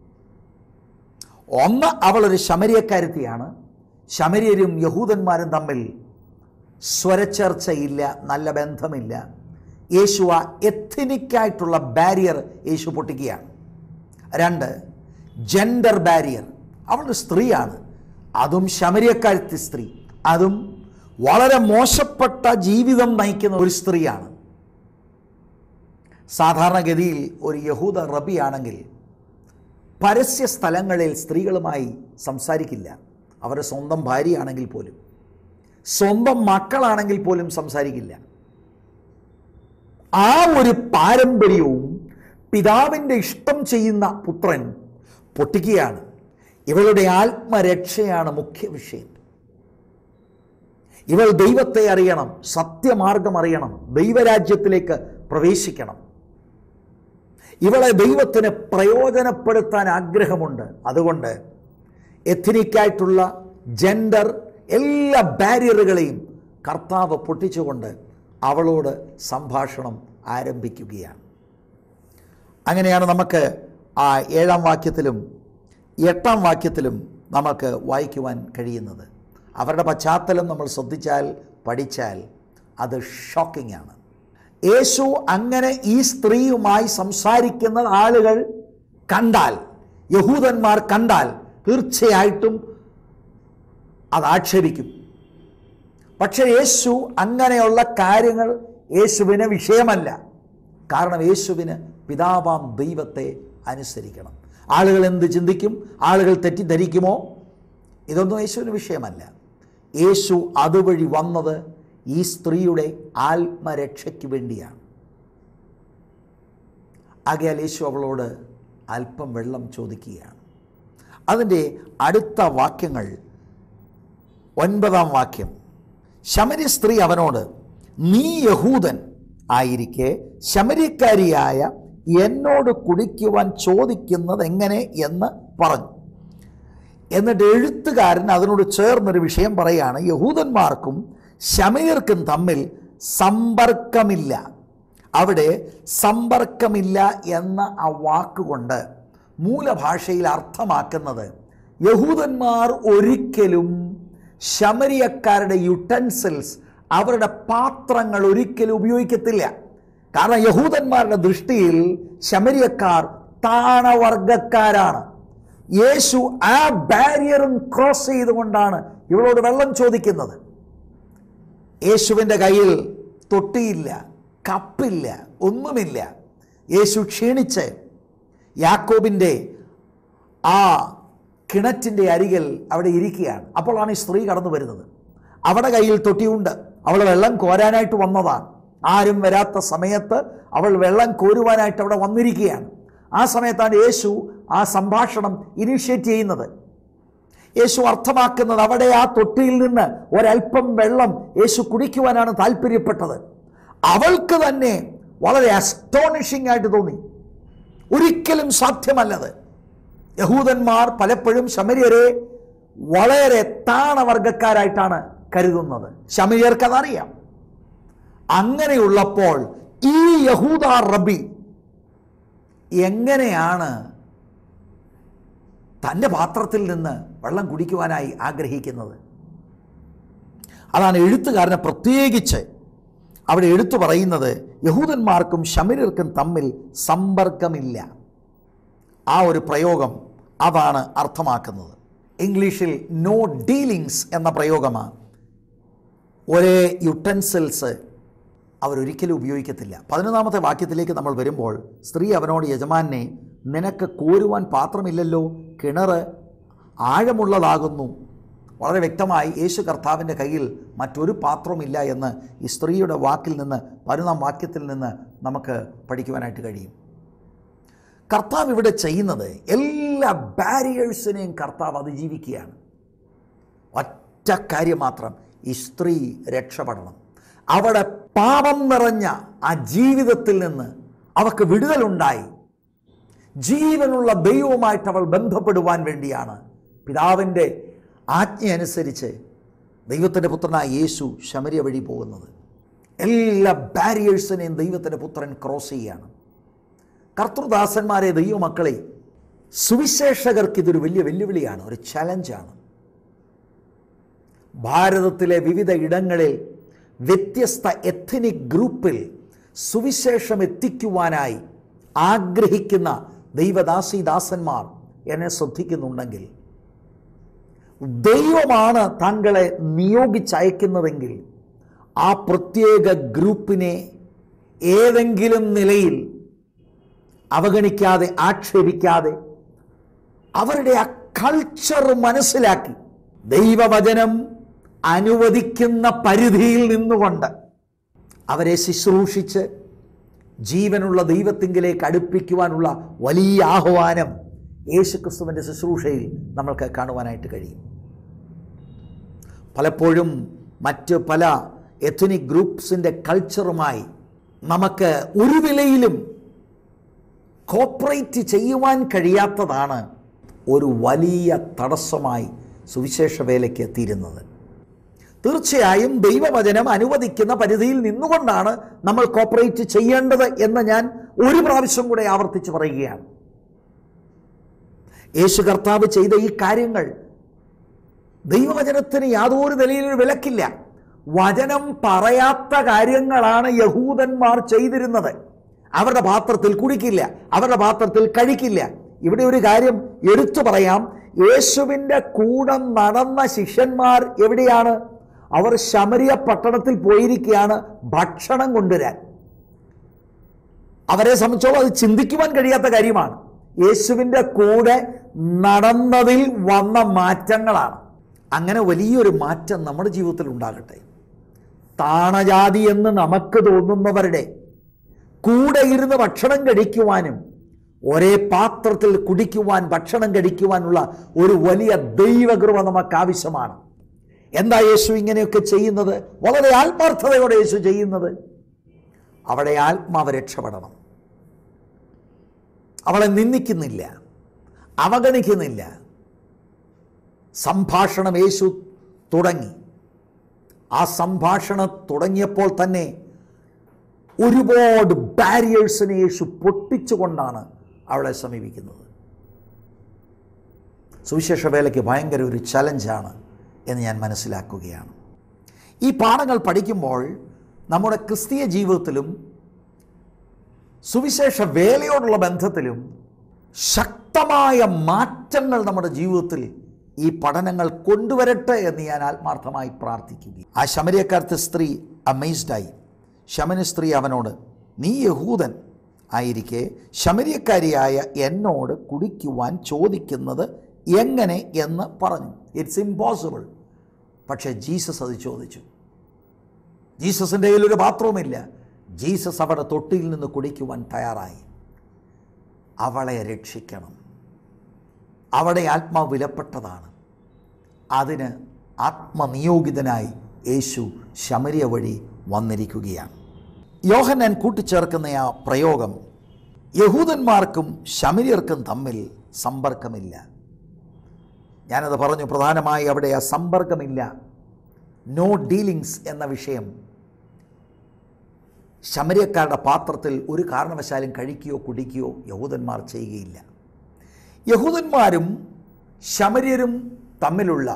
ഒന്ന് അവളൊരു ശമരിയക്കാരത്തിയാണ് ശമരിയരും യഹൂദന്മാരും തമ്മിൽ സ്വരച്ചേർച്ചയില്ല നല്ല ബന്ധമില്ല യേശു ആ എഥനിക്കായിട്ടുള്ള ബാരിയർ യേശു പൊട്ടിക്കുകയാണ് രണ്ട് ജെൻഡർ ബാരിയർ അവളൊരു സ്ത്രീയാണ് അതും ശമരിയക്കാരത്തി സ്ത്രീ അതും വളരെ മോശപ്പെട്ട ജീവിതം നയിക്കുന്ന ഒരു സ്ത്രീയാണ് സാധാരണഗതിയിൽ ഒരു യഹൂദ റബിയാണെങ്കിൽ പരസ്യ സ്ഥലങ്ങളിൽ സ്ത്രീകളുമായി സംസാരിക്കില്ല അവരുടെ സ്വന്തം ഭാര്യയാണെങ്കിൽ പോലും സ്വന്തം മക്കളാണെങ്കിൽ പോലും സംസാരിക്കില്ല ആ ഒരു പാരമ്പര്യവും പിതാവിൻ്റെ ഇഷ്ടം ചെയ്യുന്ന പുത്രൻ പൊട്ടിക്കുകയാണ് ഇവളുടെ ആത്മരക്ഷയാണ് മുഖ്യ വിഷയം ഇവൾ ദൈവത്തെ അറിയണം സത്യമാർഗം അറിയണം ദൈവരാജ്യത്തിലേക്ക് പ്രവേശിക്കണം ഇവളെ ദൈവത്തിന് പ്രയോജനപ്പെടുത്താൻ ആഗ്രഹമുണ്ട് അതുകൊണ്ട് എഥനിക്കായിട്ടുള്ള ജെൻഡർ എല്ലാ ബാരിയറുകളെയും കർത്താവ് പൊട്ടിച്ചുകൊണ്ട് അവളോട് സംഭാഷണം ആരംഭിക്കുകയാണ് അങ്ങനെയാണ് നമുക്ക് ആ ഏഴാം വാക്യത്തിലും എട്ടാം വാക്യത്തിലും നമുക്ക് വായിക്കുവാൻ കഴിയുന്നത് അവരുടെ പശ്ചാത്തലം നമ്മൾ ശ്രദ്ധിച്ചാൽ പഠിച്ചാൽ അത് ഷോക്കിംഗ് ആണ് യേശു അങ്ങനെ ഈ സ്ത്രീയുമായി സംസാരിക്കുന്ന ആളുകൾ കണ്ടാൽ യഹൂദന്മാർ കണ്ടാൽ തീർച്ചയായിട്ടും അത് ആക്ഷേപിക്കും പക്ഷേ യേശു അങ്ങനെയുള്ള കാര്യങ്ങൾ യേശുവിന് വിഷയമല്ല കാരണം യേശുവിന് പിതാവാം ദൈവത്തെ അനുസരിക്കണം ആളുകൾ എന്ത് ചിന്തിക്കും ആളുകൾ തെറ്റിദ്ധരിക്കുമോ ഇതൊന്നും യേശുവിന് വിഷയമല്ല യേശു അതുവഴി വന്നത് ഈ സ്ത്രീയുടെ ആത്മരക്ഷയ്ക്ക് വേണ്ടിയാണ് ആകയാൽ യേശു അവളോട് അല്പം വെള്ളം ചോദിക്കുകയാണ് അതിൻ്റെ അടുത്ത വാക്യങ്ങൾ ഒൻപതാം വാക്യം ശമരി സ്ത്രീ അവനോട് നീ യഹൂദൻ ആയിരിക്കെ ശമരിക്കാരിയായ എന്നോട് കുടിക്കുവാൻ ചോദിക്കുന്നത് എങ്ങനെ എന്ന് പറഞ്ഞു എന്നിട്ട് എഴുത്തുകാരൻ അതിനോട് ചേർന്നൊരു വിഷയം പറയാണ് യഹൂദന്മാർക്കും ശമയർക്കും തമ്മിൽ സമ്പർക്കമില്ല അവിടെ സമ്പർക്കമില്ല എന്ന ആ വാക്കുകൊണ്ട് മൂലഭാഷയിൽ അർത്ഥമാക്കുന്നത് യഹൂദന്മാർ ഒരിക്കലും ശമരിയക്കാരുടെ യുട്ടൻസിൽസ് അവരുടെ പാത്രങ്ങൾ ഒരിക്കലും ഉപയോഗിക്കത്തില്ല കാരണം യഹൂദന്മാരുടെ ദൃഷ്ടിയിൽ ശമരിയക്കാർ താണവർഗക്കാരാണ് യേശു ആ ബാരിയറും ക്രോസ് ചെയ്തുകൊണ്ടാണ് ഇവളോട് വെള്ളം ചോദിക്കുന്നത് യേശുവിൻ്റെ കയ്യിൽ തൊട്ടിയില്ല കപ്പില്ല ഒന്നുമില്ല യേശു ക്ഷീണിച്ച് യാക്കോബിൻ്റെ ആ കിണറ്റിൻ്റെ അരികിൽ അവിടെ ഇരിക്കുകയാണ് അപ്പോഴാണ് ഈ സ്ത്രീ കടന്നു വരുന്നത് അവിടെ കയ്യിൽ തൊട്ടിയുണ്ട് അവൾ വെള്ളം കോരാനായിട്ട് വന്നതാണ് ആരും വരാത്ത സമയത്ത് അവൾ വെള്ളം കോരുവാനായിട്ട് അവിടെ വന്നിരിക്കുകയാണ് ആ സമയത്താണ് യേശു ആ സംഭാഷണം ഇനിഷ്യേറ്റ് ചെയ്യുന്നത് യേശു അർത്ഥമാക്കുന്നത് അവിടെ ആ തൊട്ടിയിൽ നിന്ന് ഒരല്പം വെള്ളം യേശു കുടിക്കുവാനാണ് താല്പര്യപ്പെട്ടത് അവൾക്ക് തന്നെ വളരെ അസ്റ്റോണിഷിംഗ് ആയിട്ട് തോന്നി ഒരിക്കലും സാധ്യമല്ലത് യഹൂദന്മാർ പലപ്പോഴും ശമരിയരെ വളരെ താണവർഗക്കാരായിട്ടാണ് കരുതുന്നത് ശമരിയർക്ക് അതറിയാം അങ്ങനെയുള്ളപ്പോൾ ഈ യഹൂദ റബി എങ്ങനെയാണ് തൻ്റെ പാത്രത്തിൽ നിന്ന് വെള്ളം കുടിക്കുവാനായി ആഗ്രഹിക്കുന്നത് അതാണ് എഴുത്തുകാരനെ പ്രത്യേകിച്ച് അവിടെ എടുത്തു പറയുന്നത് യഹൂദന്മാർക്കും ശമരിർക്കും തമ്മിൽ സമ്പർക്കമില്ല ആ ഒരു പ്രയോഗം അതാണ് അർത്ഥമാക്കുന്നത് ഇംഗ്ലീഷിൽ നോ ഡീലിങ്സ് എന്ന പ്രയോഗമാണ് ഒരേ യുട്ടൻസിൽസ് അവരൊരിക്കലും ഉപയോഗിക്കത്തില്ല പതിനൊന്നാമത്തെ വാക്യത്തിലേക്ക് നമ്മൾ വരുമ്പോൾ സ്ത്രീ അവനോട് യജമാനെ നിനക്ക് കോരുവാൻ പാത്രമില്ലല്ലോ കിണറ് ആഴമുള്ളതാകുന്നു വളരെ വ്യക്തമായി യേശു കർത്താവിൻ്റെ കയ്യിൽ മറ്റൊരു പാത്രമില്ല എന്ന് ഈ സ്ത്രീയുടെ വാക്കിൽ നിന്ന് പതിനൊന്നാം വാക്യത്തിൽ നിന്ന് നമുക്ക് പഠിക്കുവാനായിട്ട് കഴിയും കർത്താവ് ഇവിടെ ചെയ്യുന്നത് എല്ലാ ബാരിയേഴ്സിനെയും കർത്താവ് അതിജീവിക്കുകയാണ് ഒറ്റ കാര്യം മാത്രം ഈ സ്ത്രീ രക്ഷപ്പെടണം അവിടെ പാപം നിറഞ്ഞ ആ ജീവിതത്തിൽ നിന്ന് അവൾക്ക് വിടുതലുണ്ടായി ജീവനുള്ള ദൈവവുമായിട്ട് അവൾ ബന്ധപ്പെടുവാൻ വേണ്ടിയാണ് പിതാവിൻ്റെ ആജ്ഞ അനുസരിച്ച് ദൈവത്തിൻ്റെ പുത്രനായ യേശു ശമരിയ വഴി പോകുന്നത് എല്ലാ ബാരിയേഴ്സിനെയും ദൈവത്തിൻ്റെ പുത്രൻ ക്രോസ് ചെയ്യുകയാണ് കർത്തൃദാസന്മാരെ ദൈവമക്കളെ സുവിശേഷകർക്ക് ഇതൊരു വലിയ വെല്ലുവിളിയാണ് ഒരു ചലഞ്ചാണ് ഭാരതത്തിലെ വിവിധ ഇടങ്ങളിൽ വ്യത്യസ്ത എഥനിക് ഗ്രൂപ്പിൽ സുവിശേഷം എത്തിക്കുവാനായി ആഗ്രഹിക്കുന്ന ദൈവദാസിദാസന്മാർ എന്നെ ശ്രദ്ധിക്കുന്നുണ്ടെങ്കിൽ ദൈവമാണ് താങ്കളെ നിയോഗിച്ചയക്കുന്നതെങ്കിൽ ആ പ്രത്യേക ഗ്രൂപ്പിനെ ഏതെങ്കിലും നിലയിൽ അവഗണിക്കാതെ ആക്ഷേപിക്കാതെ അവരുടെ ആ കൾച്ചർ മനസ്സിലാക്കി ദൈവവചനം അനുവദിക്കുന്ന പരിധിയിൽ നിന്നുകൊണ്ട് അവരെ ശുശ്രൂഷിച്ച് ജീവനുള്ള ദൈവത്തിങ്കിലേക്ക് അടുപ്പിക്കുവാനുള്ള വലിയ ആഹ്വാനം യേശുക്രിസ്തുവിൻ്റെ ശുശ്രൂഷയിൽ നമ്മൾക്ക് കാണുവാനായിട്ട് കഴിയും പലപ്പോഴും മറ്റ് പല എഥനിക് ഗ്രൂപ്പ്സിൻ്റെ കൾച്ചറുമായി നമുക്ക് ഒരു വിലയിലും കോപ്പറേറ്റ് ചെയ്യുവാൻ കഴിയാത്തതാണ് ഒരു വലിയ തടസ്സമായി സുവിശേഷ വേലയ്ക്ക് എത്തിയിരുന്നത് തീർച്ചയായും ദൈവവചനം അനുവദിക്കുന്ന പരിധിയിൽ നിന്നുകൊണ്ടാണ് നമ്മൾ കോപ്പറേറ്റ് ചെയ്യേണ്ടത് എന്ന് ഞാൻ ഒരു പ്രാവശ്യം കൂടെ ആവർത്തിച്ച് പറയുകയാണ് യേശു കർത്താവ് ചെയ്ത ഈ കാര്യങ്ങൾ ദൈവവചനത്തിന് യാതൊരു നിലയിലും വിലക്കില്ല വചനം പറയാത്ത കാര്യങ്ങളാണ് യഹൂദന്മാർ ചെയ്തിരുന്നത് അവരുടെ പാത്രത്തിൽ കുടിക്കില്ല അവരുടെ പാത്രത്തിൽ കഴിക്കില്ല ഇവിടെ ഒരു കാര്യം എടുത്തു പറയാം യേശുവിൻ്റെ കൂടെ നടന്ന ശിഷ്യന്മാർ എവിടെയാണ് അവർ ശമരിയ പട്ടണത്തിൽ പോയിരിക്കുകയാണ് ഭക്ഷണം കൊണ്ടുവരാൻ അവരെ സംബന്ധിച്ചോളം അത് ചിന്തിക്കുവാൻ കഴിയാത്ത കാര്യമാണ് യേശുവിൻ്റെ കൂടെ നടന്നതിൽ വന്ന മാറ്റങ്ങളാണ് അങ്ങനെ വലിയൊരു മാറ്റം നമ്മുടെ ജീവിതത്തിൽ ഉണ്ടാകട്ടെ താണജാതി എന്ന് നമുക്ക് തോന്നുന്നവരുടെ കൂടെ ഇരുന്ന് ഭക്ഷണം കഴിക്കുവാനും ഒരേ പാത്രത്തിൽ കുടിക്കുവാൻ ഭക്ഷണം കഴിക്കുവാനുള്ള ഒരു വലിയ ദൈവകൃപ നമുക്ക് ആവശ്യമാണ് എന്താ യേശു ഇങ്ങനെയൊക്കെ ചെയ്യുന്നത് വളരെ ആത്മാർത്ഥതയോടെ യേശു ചെയ്യുന്നത് അവിടെ ആത്മാവ് രക്ഷപ്പെടണം അവളെ നിന്ദിക്കുന്നില്ല അവഗണിക്കുന്നില്ല സംഭാഷണം യേശു തുടങ്ങി ആ സംഭാഷണം തുടങ്ങിയപ്പോൾ തന്നെ ഒരുപാട് ബാരിയേഴ്സിനെ യേശു പൊട്ടിച്ചുകൊണ്ടാണ് അവളെ സമീപിക്കുന്നത് സുവിശേഷ വേലയ്ക്ക് ഭയങ്കര ഒരു ചലഞ്ചാണ് എന്ന് ഞാൻ മനസ്സിലാക്കുകയാണ് ഈ പാഠങ്ങൾ പഠിക്കുമ്പോൾ നമ്മുടെ ക്രിസ്തീയ ജീവിതത്തിലും സുവിശേഷ വേലയോടുള്ള ബന്ധത്തിലും ശക്തമായ മാറ്റങ്ങൾ നമ്മുടെ ജീവിതത്തിൽ ഈ പഠനങ്ങൾ കൊണ്ടുവരട്ടെ എന്ന് ഞാൻ ആത്മാർത്ഥമായി പ്രാർത്ഥിക്കുകയും ആ ശമരിയക്കാരത്തെ സ്ത്രീ അമേസ്ഡായി ശമന സ്ത്രീ അവനോട് നീ യഹൂദൻ ആയിരിക്കെ ശമരിയക്കാരിയായ എന്നോട് കുടിക്കുവാൻ ചോദിക്കുന്നത് എങ്ങനെ എന്ന് പറഞ്ഞു ഇറ്റ്സ് ഇമ്പോസിബിൾ പക്ഷേ ജീസസ് അത് ചോദിച്ചു ജീസസിൻ്റെ കയ്യിൽ ഒരു പാത്രവുമില്ല ജീസസ് അവിടെ തൊട്ടിയിൽ നിന്ന് കുടിക്കുവാൻ തയ്യാറായി അവളെ രക്ഷിക്കണം അവിടെ ആത്മാവ് വിലപ്പെട്ടതാണ് അതിന് ആത്മനിയോഗിതനായി യേശു ശമരിയ വഴി വന്നിരിക്കുകയാണ് യോഹന്നാൻ കൂട്ടിച്ചേർക്കുന്ന ആ പ്രയോഗം യഹൂദന്മാർക്കും ശമരിയർക്കും തമ്മിൽ സമ്പർക്കമില്ല ഞാനത് പറഞ്ഞു പ്രധാനമായി അവിടെ ആ സമ്പർക്കമില്ല നോ ഡീലിങ്സ് എന്ന വിഷയം ശമരിയക്കാരുടെ പാത്രത്തിൽ ഒരു കാരണവശാലും കഴിക്കുകയോ കുടിക്കുകയോ യഹൂദന്മാർ ചെയ്യുകയില്ല യഹൂദന്മാരും ശമര്യരും തമ്മിലുള്ള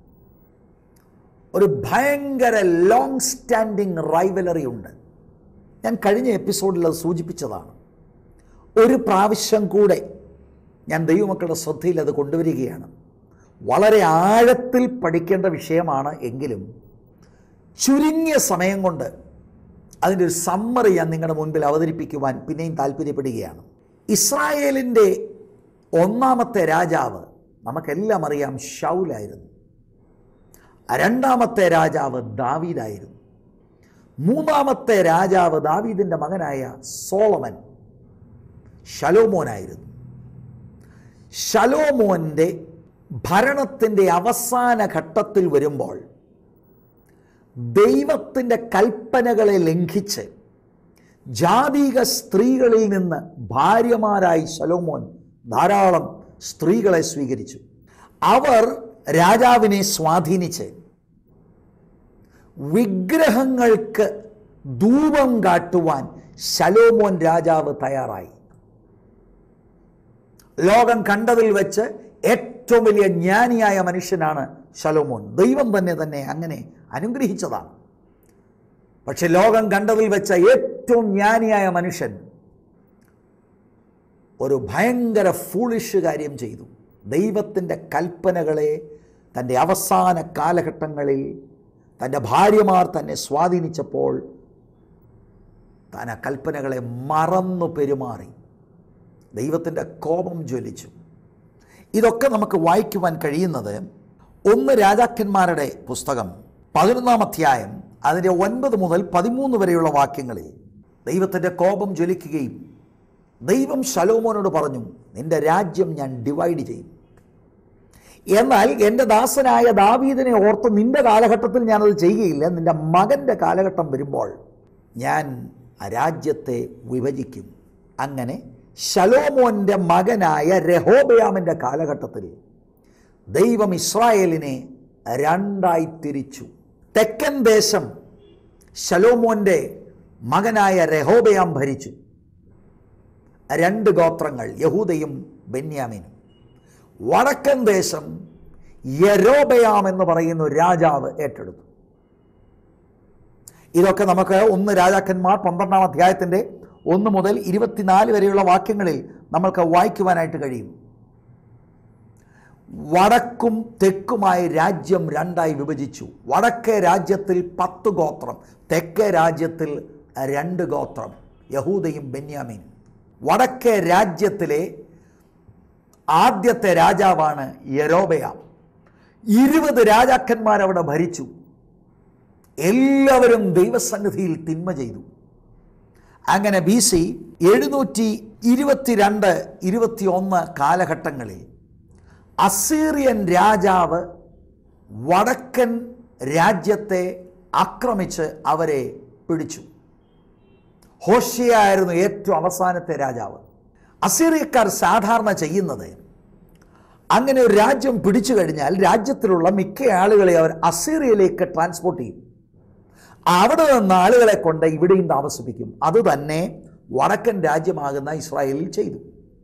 ഒരു ഭയങ്കര ലോങ് സ്റ്റാൻഡിങ് റൈവലറി ഉണ്ട് ഞാൻ കഴിഞ്ഞ എപ്പിസോഡിൽ അത് സൂചിപ്പിച്ചതാണ് ഒരു പ്രാവശ്യം കൂടെ ഞാൻ ദൈവമക്കളുടെ ശ്രദ്ധയിൽ അത് കൊണ്ടുവരികയാണ് വളരെ ആഴത്തിൽ പഠിക്കേണ്ട വിഷയമാണ് എങ്കിലും ചുരുങ്ങിയ സമയം കൊണ്ട് അതിൻ്റെ ഒരു സമ്മറി ഞാൻ നിങ്ങളുടെ മുൻപിൽ അവതരിപ്പിക്കുവാൻ പിന്നെയും താല്പര്യപ്പെടുകയാണ് ഇസ്രായേലിൻ്റെ ഒന്നാമത്തെ രാജാവ് നമുക്കെല്ലാം അറിയാം ഷൗലായിരുന്നു രണ്ടാമത്തെ രാജാവ് ദാവീദായിരുന്നു മൂന്നാമത്തെ രാജാവ് ദാവീദിൻ്റെ മകനായ സോളമൻ ശലോമോനായിരുന്നു ശലോമോൻ്റെ ഭരണത്തിൻ്റെ അവസാന ഘട്ടത്തിൽ വരുമ്പോൾ ദൈവത്തിൻ്റെ കൽപ്പനകളെ ലംഘിച്ച് ജാതിക സ്ത്രീകളിൽ നിന്ന് ഭാര്യമാരായി ശലോമോൻ ധാരാളം സ്ത്രീകളെ സ്വീകരിച്ചു അവർ രാജാവിനെ സ്വാധീനിച്ച് വിഗ്രഹങ്ങൾക്ക് ധൂപം കാട്ടുവാൻ ശലോമോൻ രാജാവ് തയ്യാറായി ലോകം കണ്ടതിൽ വെച്ച് ഏറ്റവും വലിയ ജ്ഞാനിയായ മനുഷ്യനാണ് ശലോമോൻ ദൈവം തന്നെ തന്നെ അങ്ങനെ അനുഗ്രഹിച്ചതാണ് പക്ഷെ ലോകം കണ്ടതിൽ വെച്ച ഏറ്റവും ജ്ഞാനിയായ മനുഷ്യൻ ഒരു ഭയങ്കര ഫൂളിഷ് കാര്യം ചെയ്തു ദൈവത്തിൻ്റെ കൽപ്പനകളെ തൻ്റെ അവസാന കാലഘട്ടങ്ങളിൽ തൻ്റെ ഭാര്യമാർ തന്നെ സ്വാധീനിച്ചപ്പോൾ താൻ ആ കൽപ്പനകളെ മറന്നു പെരുമാറി ദൈവത്തിൻ്റെ കോപം ജ്വലിച്ചു ഇതൊക്കെ നമുക്ക് വായിക്കുവാൻ കഴിയുന്നത് ഒന്ന് രാജാക്കന്മാരുടെ പുസ്തകം പതിനൊന്നാം അധ്യായം അതിൻ്റെ ഒൻപത് മുതൽ പതിമൂന്ന് വരെയുള്ള വാക്യങ്ങളിൽ ദൈവത്തിൻ്റെ കോപം ജ്വലിക്കുകയും ദൈവം ശലോമോനോട് പറഞ്ഞു നിന്റെ രാജ്യം ഞാൻ ഡിവൈഡ് ചെയ്യും എന്നാൽ എൻ്റെ ദാസനായ ദാവീദിനെ ഓർത്ത് നിന്റെ കാലഘട്ടത്തിൽ ഞാനത് ചെയ്യുകയില്ല നിന്റെ മകൻ്റെ കാലഘട്ടം വരുമ്പോൾ ഞാൻ ആ രാജ്യത്തെ വിഭജിക്കും അങ്ങനെ ശലോമോൻ്റെ മകനായ രഹോബയാമിൻ്റെ കാലഘട്ടത്തിൽ ദൈവം ഇസ്രായേലിനെ രണ്ടായി തിരിച്ചു തെക്കൻ ദേശം ശലോമോൻ്റെ മകനായ രഹോബയാം ഭരിച്ചു രണ്ട് ഗോത്രങ്ങൾ യഹൂദയും ബെന്യാമിനും വടക്കൻ ദേശം യരോബയാം എന്ന് പറയുന്ന ഒരു രാജാവ് ഏറ്റെടുത്തു ഇതൊക്കെ നമുക്ക് ഒന്ന് രാജാക്കന്മാർ പന്ത്രണ്ടാം അധ്യായത്തിൻ്റെ ഒന്ന് മുതൽ ഇരുപത്തിനാല് വരെയുള്ള വാക്യങ്ങളിൽ നമ്മൾക്ക് വായിക്കുവാനായിട്ട് കഴിയും വടക്കും തെക്കുമായി രാജ്യം രണ്ടായി വിഭജിച്ചു വടക്കേ രാജ്യത്തിൽ പത്ത് ഗോത്രം തെക്കേ രാജ്യത്തിൽ രണ്ട് ഗോത്രം യഹൂദയും ബെന്യാമീനും വടക്കേ രാജ്യത്തിലെ ആദ്യത്തെ രാജാവാണ് യരോബയാം ഇരുപത് രാജാക്കന്മാർ അവിടെ ഭരിച്ചു എല്ലാവരും ദൈവസന്നിധിയിൽ തിന്മ ചെയ്തു അങ്ങനെ ബി സി എഴുന്നൂറ്റി ഇരുപത്തിരണ്ട് ഇരുപത്തിയൊന്ന് കാലഘട്ടങ്ങളിൽ അസീറിയൻ രാജാവ് വടക്കൻ രാജ്യത്തെ ആക്രമിച്ച് അവരെ പിടിച്ചു ഹോഷിയായിരുന്നു ഏറ്റവും അവസാനത്തെ രാജാവ് അസീറിയക്കാർ സാധാരണ ചെയ്യുന്നത് അങ്ങനെ ഒരു രാജ്യം പിടിച്ചു കഴിഞ്ഞാൽ രാജ്യത്തിലുള്ള മിക്ക ആളുകളെ അവർ അസീറിയയിലേക്ക് ട്രാൻസ്പോർട്ട് ചെയ്യും അവിടെ നിന്ന് ആളുകളെ കൊണ്ട് ഇവിടെയും താമസിപ്പിക്കും അത് തന്നെ വടക്കൻ രാജ്യമാകുന്ന ഇസ്രായേലിൽ ചെയ്തു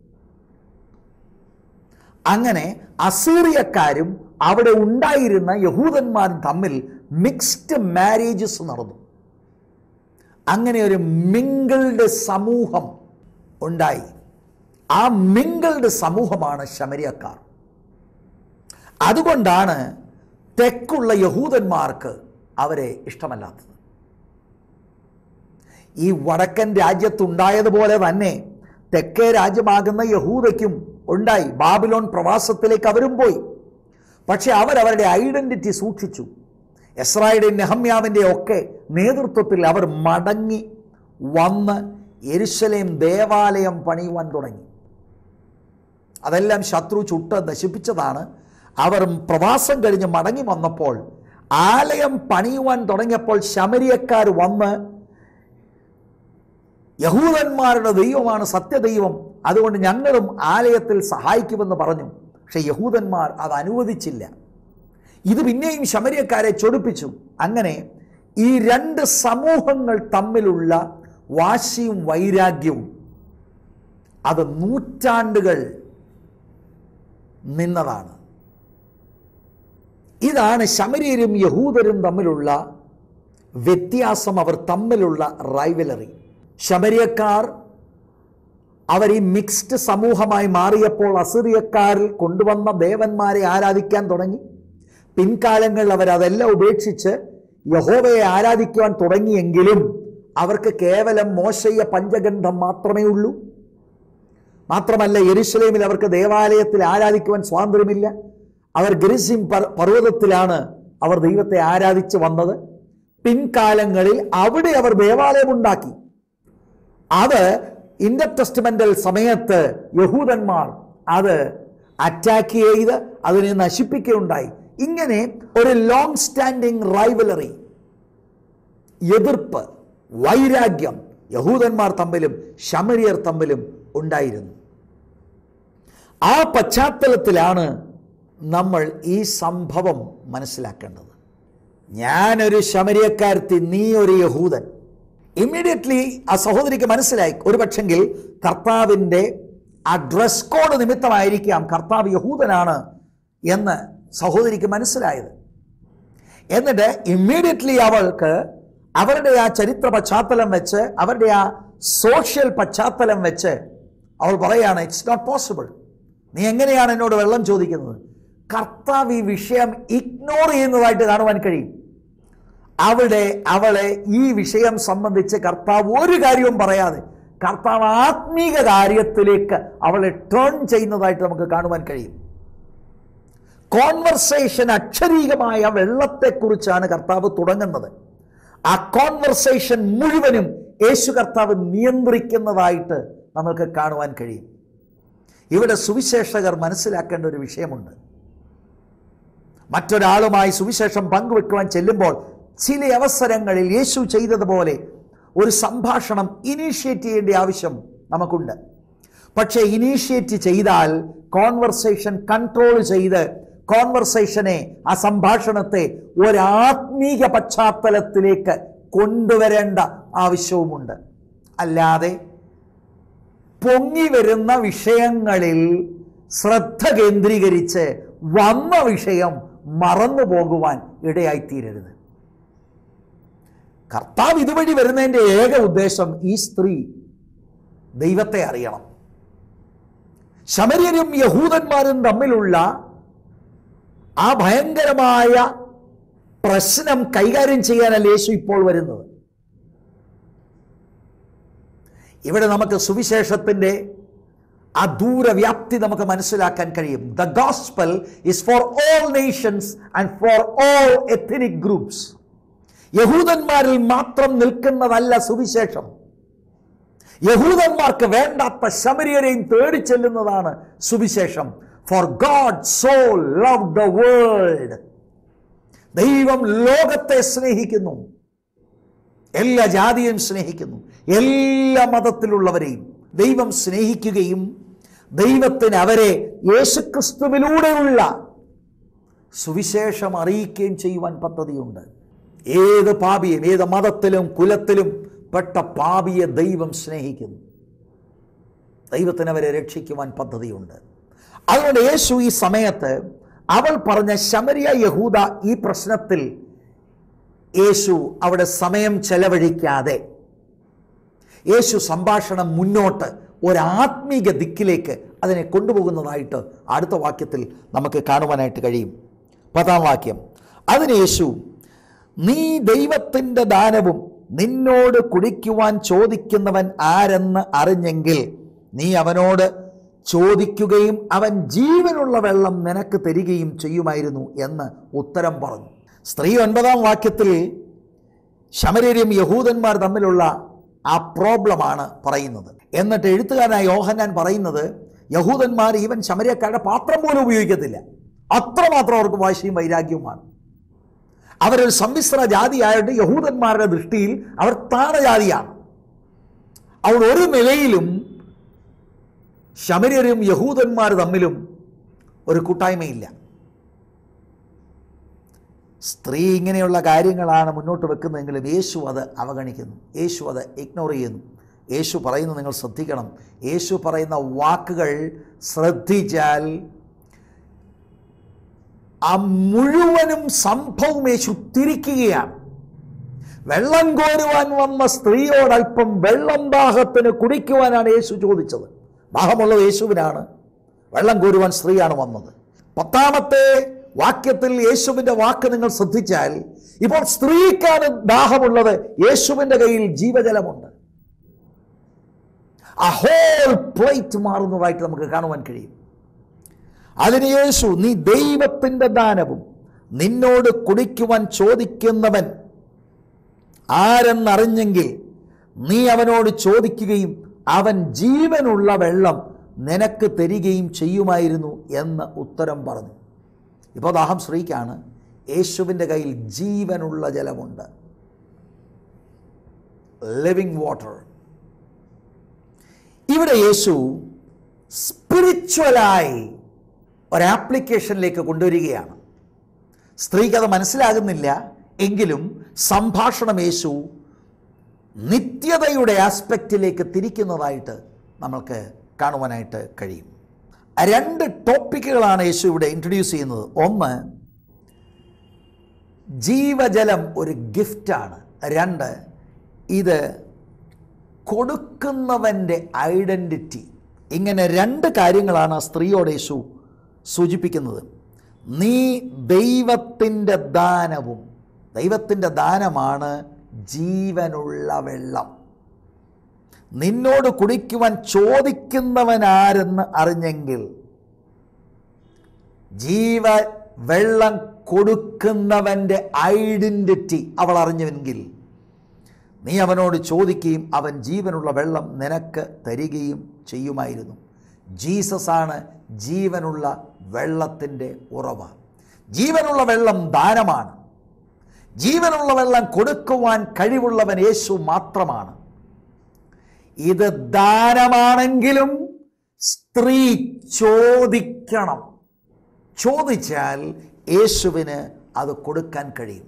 അങ്ങനെ അസീറിയക്കാരും അവിടെ ഉണ്ടായിരുന്ന യഹൂദന്മാരും തമ്മിൽ മിക്സ്ഡ് മാരേജസ് നടന്നു അങ്ങനെ ഒരു മിങ്കിൾഡ് സമൂഹം ഉണ്ടായി ആ മിങ്കിൾഡ് സമൂഹമാണ് ശമരിയക്കാർ അതുകൊണ്ടാണ് തെക്കുള്ള യഹൂദന്മാർക്ക് അവരെ ഇഷ്ടമല്ലാത്തത് ഈ വടക്കൻ രാജ്യത്തുണ്ടായതുപോലെ തന്നെ തെക്കേ രാജ്യമാകുന്ന യഹൂദയ്ക്കും ഉണ്ടായി ബാബിലോൺ പ്രവാസത്തിലേക്ക് അവരും പോയി പക്ഷെ അവരവരുടെ ഐഡന്റിറ്റി സൂക്ഷിച്ചു എസ്രായുടെ നെഹമ്യാവിൻ്റെ ഒക്കെ നേതൃത്വത്തിൽ അവർ മടങ്ങി വന്ന് എരുശലേം ദേവാലയം പണിയുവാൻ തുടങ്ങി അതെല്ലാം ശത്രു ചുട്ട് നശിപ്പിച്ചതാണ് അവർ പ്രവാസം കഴിഞ്ഞ് മടങ്ങി വന്നപ്പോൾ ആലയം പണിയുവാൻ തുടങ്ങിയപ്പോൾ ശമരിയക്കാർ വന്ന് യഹൂദന്മാരുടെ ദൈവമാണ് സത്യദൈവം അതുകൊണ്ട് ഞങ്ങളും ആലയത്തിൽ സഹായിക്കുമെന്ന് പറഞ്ഞു പക്ഷെ യഹൂദന്മാർ അത് അനുവദിച്ചില്ല ഇത് പിന്നെയും ശമരിയക്കാരെ ചൊടിപ്പിച്ചു അങ്ങനെ ഈ രണ്ട് സമൂഹങ്ങൾ തമ്മിലുള്ള വാശിയും വൈരാഗ്യവും അത് നൂറ്റാണ്ടുകൾ നിന്നതാണ് ഇതാണ് ശമരിയരും യഹൂദരും തമ്മിലുള്ള വ്യത്യാസം അവർ തമ്മിലുള്ള റൈവലറി ശമരിയക്കാർ അവർ ഈ മിക്സ്ഡ് സമൂഹമായി മാറിയപ്പോൾ അസിറിയക്കാരിൽ കൊണ്ടുവന്ന ദേവന്മാരെ ആരാധിക്കാൻ തുടങ്ങി പിൻകാലങ്ങളിൽ അവരതെല്ലാം ഉപേക്ഷിച്ച് യഹോവയെ ആരാധിക്കുവാൻ തുടങ്ങിയെങ്കിലും അവർക്ക് കേവലം മോശയ്യ പഞ്ചഗന്ധം മാത്രമേ ഉള്ളൂ മാത്രമല്ല യെരുശലേമിൽ അവർക്ക് ദേവാലയത്തിൽ ആരാധിക്കുവാൻ സ്വാതന്ത്ര്യമില്ല അവർ ഗരിസിം പർവ്വതത്തിലാണ് അവർ ദൈവത്തെ ആരാധിച്ച് വന്നത് പിൻകാലങ്ങളിൽ അവിടെ അവർ ദേവാലയം ഉണ്ടാക്കി അത് ഇന്റർ ടെസ്റ്റ്മെന്റൽ സമയത്ത് യഹൂദന്മാർ അത് അറ്റാക്ക് ചെയ്ത് അതിനെ നശിപ്പിക്കുകയുണ്ടായി ഇങ്ങനെ ഒരു ലോങ് സ്റ്റാൻഡിങ് റൈവലറി എതിർപ്പ് വൈരാഗ്യം യഹൂദന്മാർ തമ്മിലും ശമരിയർ തമ്മിലും ഉണ്ടായിരുന്നു ആ പശ്ചാത്തലത്തിലാണ് നമ്മൾ ഈ സംഭവം മനസ്സിലാക്കേണ്ടത് ഞാനൊരു ശമരിയക്കാരത്തി നീ ഒരു യഹൂദൻ ഇമ്മീഡിയറ്റ്ലി ആ സഹോദരിക്ക് മനസ്സിലായി ഒരു പക്ഷെങ്കിൽ കർത്താവിൻ്റെ ആ ഡ്രസ് കോഡ് നിമിത്തമായിരിക്കാം കർത്താവ് യഹൂദനാണ് എന്ന് സഹോദരിക്ക് മനസ്സിലായത് എന്നിട്ട് ഇമ്മീഡിയറ്റ്ലി അവൾക്ക് അവരുടെ ആ ചരിത്ര പശ്ചാത്തലം വെച്ച് അവരുടെ ആ സോഷ്യൽ പശ്ചാത്തലം വെച്ച് അവൾ പറയാണ് ഇറ്റ്സ് നോട്ട് പോസിബിൾ നീ എങ്ങനെയാണ് എന്നോട് വെള്ളം ചോദിക്കുന്നത് കർത്താവ് ഈ വിഷയം ഇഗ്നോർ ചെയ്യുന്നതായിട്ട് കാണുവാൻ കഴിയും അവിടെ അവളെ ഈ വിഷയം സംബന്ധിച്ച് കർത്താവ് ഒരു കാര്യവും പറയാതെ കർത്താവ് ആത്മീക കാര്യത്തിലേക്ക് അവളെ ടേൺ ചെയ്യുന്നതായിട്ട് നമുക്ക് കാണുവാൻ കഴിയും കോൺവെർസേഷൻ അക്ഷരീകമായ വെള്ളത്തെക്കുറിച്ചാണ് കർത്താവ് തുടങ്ങുന്നത് ആ കോൺവെർസേഷൻ മുഴുവനും യേശു കർത്താവ് നിയന്ത്രിക്കുന്നതായിട്ട് നമ്മൾക്ക് കാണുവാൻ കഴിയും ഇവിടെ സുവിശേഷകർ മനസ്സിലാക്കേണ്ട ഒരു വിഷയമുണ്ട് മറ്റൊരാളുമായി സുവിശേഷം പങ്കുവെക്കുവാൻ ചെല്ലുമ്പോൾ ചില അവസരങ്ങളിൽ യേശു ചെയ്തതുപോലെ ഒരു സംഭാഷണം ഇനീഷ്യേറ്റ് ചെയ്യേണ്ട ആവശ്യം നമുക്കുണ്ട് പക്ഷേ ഇനീഷ്യേറ്റ് ചെയ്താൽ കോൺവെർസേഷൻ കൺട്രോൾ ചെയ്ത് കോൺവെർസേഷനെ ആ സംഭാഷണത്തെ ഒരാത്മീക പശ്ചാത്തലത്തിലേക്ക് കൊണ്ടുവരേണ്ട ആവശ്യവുമുണ്ട് അല്ലാതെ പൊങ്ങി വരുന്ന വിഷയങ്ങളിൽ ശ്രദ്ധ കേന്ദ്രീകരിച്ച് വന്ന വിഷയം മറന്നു പോകുവാൻ ഇടയായിത്തീരരുത് കർത്താവ് ഇതുവഴി വരുന്നതിൻ്റെ ഏക ഉദ്ദേശം ഈ സ്ത്രീ ദൈവത്തെ അറിയണം ശമര്യരും യഹൂദന്മാരും തമ്മിലുള്ള ആ ഭയങ്കരമായ പ്രശ്നം കൈകാര്യം ചെയ്യാനല്ല യേശു ഇപ്പോൾ വരുന്നത് ഇവിടെ നമുക്ക് സുവിശേഷത്തിൻ്റെ ആ ദൂരവ്യാപ്തി നമുക്ക് മനസ്സിലാക്കാൻ കഴിയും the gospel is for all nations and for all ethnic groups യഹൂദന്മാരിൽ മാത്രം നിൽക്കുന്നതല്ല സുവിശേഷം യഹൂദന്മാർക്ക് വേണ്ടാത്ത ശമരിയരെയും തേടി ചെല്ലുന്നതാണ് സുവിശേഷം for God so love the world ദൈവം ലോകത്തെ സ്നേഹിക്കുന്നു എല്ലാ ജാതിയും സ്നേഹിക്കുന്നു എല്ലാ മതത്തിലുള്ളവരെയും ദൈവം സ്നേഹിക്കുകയും ദൈവത്തിന് അവരെ യേശുക്രിസ്തുവിലൂടെയുള്ള സുവിശേഷം അറിയിക്കുകയും ചെയ്യുവാൻ പദ്ധതിയുണ്ട് ഏത് പാപിയും ഏത് മതത്തിലും കുലത്തിലും പെട്ട പാപിയെ ദൈവം സ്നേഹിക്കുന്നു ദൈവത്തിന് അവരെ രക്ഷിക്കുവാൻ പദ്ധതിയുണ്ട് അതുകൊണ്ട് യേശു ഈ സമയത്ത് അവൾ പറഞ്ഞ ശമരിയ യഹൂദ ഈ പ്രശ്നത്തിൽ യേശു അവിടെ സമയം ചെലവഴിക്കാതെ യേശു സംഭാഷണം മുന്നോട്ട് ഒരാത്മീക ദിക്കിലേക്ക് അതിനെ കൊണ്ടുപോകുന്നതായിട്ട് അടുത്ത വാക്യത്തിൽ നമുക്ക് കാണുവാനായിട്ട് കഴിയും പതാം വാക്യം അതിന് യേശു നീ ദൈവത്തിൻ്റെ ദാനവും നിന്നോട് കുടിക്കുവാൻ ചോദിക്കുന്നവൻ ആരെന്ന് അറിഞ്ഞെങ്കിൽ നീ അവനോട് ചോദിക്കുകയും അവൻ ജീവനുള്ള വെള്ളം നിനക്ക് തരികയും ചെയ്യുമായിരുന്നു എന്ന് ഉത്തരം പറഞ്ഞു സ്ത്രീ ഒൻപതാം വാക്യത്തിൽ ശമരരും യഹൂദന്മാർ തമ്മിലുള്ള ആ പ്രോബ്ലമാണ് പറയുന്നത് എന്നിട്ട് എഴുത്തുകാരനായ യോഹന്നാൻ പറയുന്നത് യഹൂദന്മാർ ഈവൻ ശമരക്കാരുടെ പാത്രം പോലും ഉപയോഗിക്കത്തില്ല അത്രമാത്രം അവർക്ക് വാശിയും വൈരാഗ്യവുമാണ് അവരൊരു സമ്മിശ്ര ജാതിയായിട്ട് യഹൂദന്മാരുടെ ദൃഷ്ടിയിൽ അവർ താണജാതിയാണ് അവിടെ ഒരു നിലയിലും ശമര്യരും യഹൂദന്മാർ തമ്മിലും ഒരു കൂട്ടായ്മയില്ല സ്ത്രീ ഇങ്ങനെയുള്ള കാര്യങ്ങളാണ് മുന്നോട്ട് വെക്കുന്നതെങ്കിലും യേശു അത് അവഗണിക്കുന്നു യേശു അത് ഇഗ്നോർ ചെയ്യുന്നു യേശു പറയുന്നത് നിങ്ങൾ ശ്രദ്ധിക്കണം യേശു പറയുന്ന വാക്കുകൾ ശ്രദ്ധിച്ചാൽ ആ മുഴുവനും സംഭവം യേശു തിരിക്കുകയാണ് വെള്ളം കോരുവാൻ വന്ന സ്ത്രീയോട് അല്പം വെള്ളം ദാഹത്തിന് കുടിക്കുവാനാണ് യേശു ചോദിച്ചത് ദാഹമുള്ളത് യേശുവിനാണ് വെള്ളം കോരുവാൻ സ്ത്രീയാണ് വന്നത് പത്താമത്തെ വാക്യത്തിൽ യേശുവിൻ്റെ വാക്ക് നിങ്ങൾ ശ്രദ്ധിച്ചാൽ ഇപ്പോൾ സ്ത്രീക്കാണ് ദാഹമുള്ളത് യേശുവിൻ്റെ കയ്യിൽ ജീവജലമുണ്ട് ആ ഹോൾ പ്ലേറ്റ് മാറുന്നതായിട്ട് നമുക്ക് കാണുവാൻ കഴിയും അതിന് യേശു നീ ദൈവത്തിൻ്റെ ദാനവും നിന്നോട് കുടിക്കുവാൻ ചോദിക്കുന്നവൻ ആരെന്നറിഞ്ഞെങ്കിൽ നീ അവനോട് ചോദിക്കുകയും അവൻ ജീവനുള്ള വെള്ളം നിനക്ക് തരികയും ചെയ്യുമായിരുന്നു എന്ന് ഉത്തരം പറഞ്ഞു ഇപ്പോൾ ദാഹം സ്ത്രീക്കാണ് യേശുവിൻ്റെ കയ്യിൽ ജീവനുള്ള ജലമുണ്ട് ലിവിങ് വാട്ടർ ഇവിടെ യേശു സ്പിരിച്വലായി ഒരാപ്ലിക്കേഷനിലേക്ക് കൊണ്ടുവരികയാണ് സ്ത്രീക്ക് അത് മനസ്സിലാകുന്നില്ല എങ്കിലും സംഭാഷണം യേശു നിത്യതയുടെ ആസ്പെക്റ്റിലേക്ക് തിരിക്കുന്നതായിട്ട് നമ്മൾക്ക് കാണുവാനായിട്ട് കഴിയും രണ്ട് ടോപ്പിക്കുകളാണ് യേശു ഇവിടെ ഇൻട്രൊഡ്യൂസ് ചെയ്യുന്നത് ഒന്ന് ജീവജലം ഒരു ഗിഫ്റ്റാണ് രണ്ട് ഇത് കൊടുക്കുന്നവൻ്റെ ഐഡൻറ്റിറ്റി ഇങ്ങനെ രണ്ട് കാര്യങ്ങളാണ് ആ സ്ത്രീയോട് യേശു സൂചിപ്പിക്കുന്നത് നീ ദൈവത്തിൻ്റെ ദാനവും ദൈവത്തിൻ്റെ ദാനമാണ് ജീവനുള്ള വെള്ളം നിന്നോട് കുടിക്കുവാൻ ചോദിക്കുന്നവനാരെന്ന് അറിഞ്ഞെങ്കിൽ ജീവ വെള്ളം കൊടുക്കുന്നവൻ്റെ ഐഡൻറ്റിറ്റി അവൾ അറിഞ്ഞുവെങ്കിൽ നീ അവനോട് ചോദിക്കുകയും അവൻ ജീവനുള്ള വെള്ളം നിനക്ക് തരികയും ചെയ്യുമായിരുന്നു ജീസസ് ആണ് ജീവനുള്ള വെള്ളത്തിൻ്റെ ഉറവ ജീവനുള്ള വെള്ളം ദാനമാണ് ജീവനുള്ള വെള്ളം കൊടുക്കുവാൻ കഴിവുള്ളവൻ യേശു മാത്രമാണ് ഇത് ദാനമാണെങ്കിലും സ്ത്രീ ചോദിക്കണം ചോദിച്ചാൽ യേശുവിന് അത് കൊടുക്കാൻ കഴിയും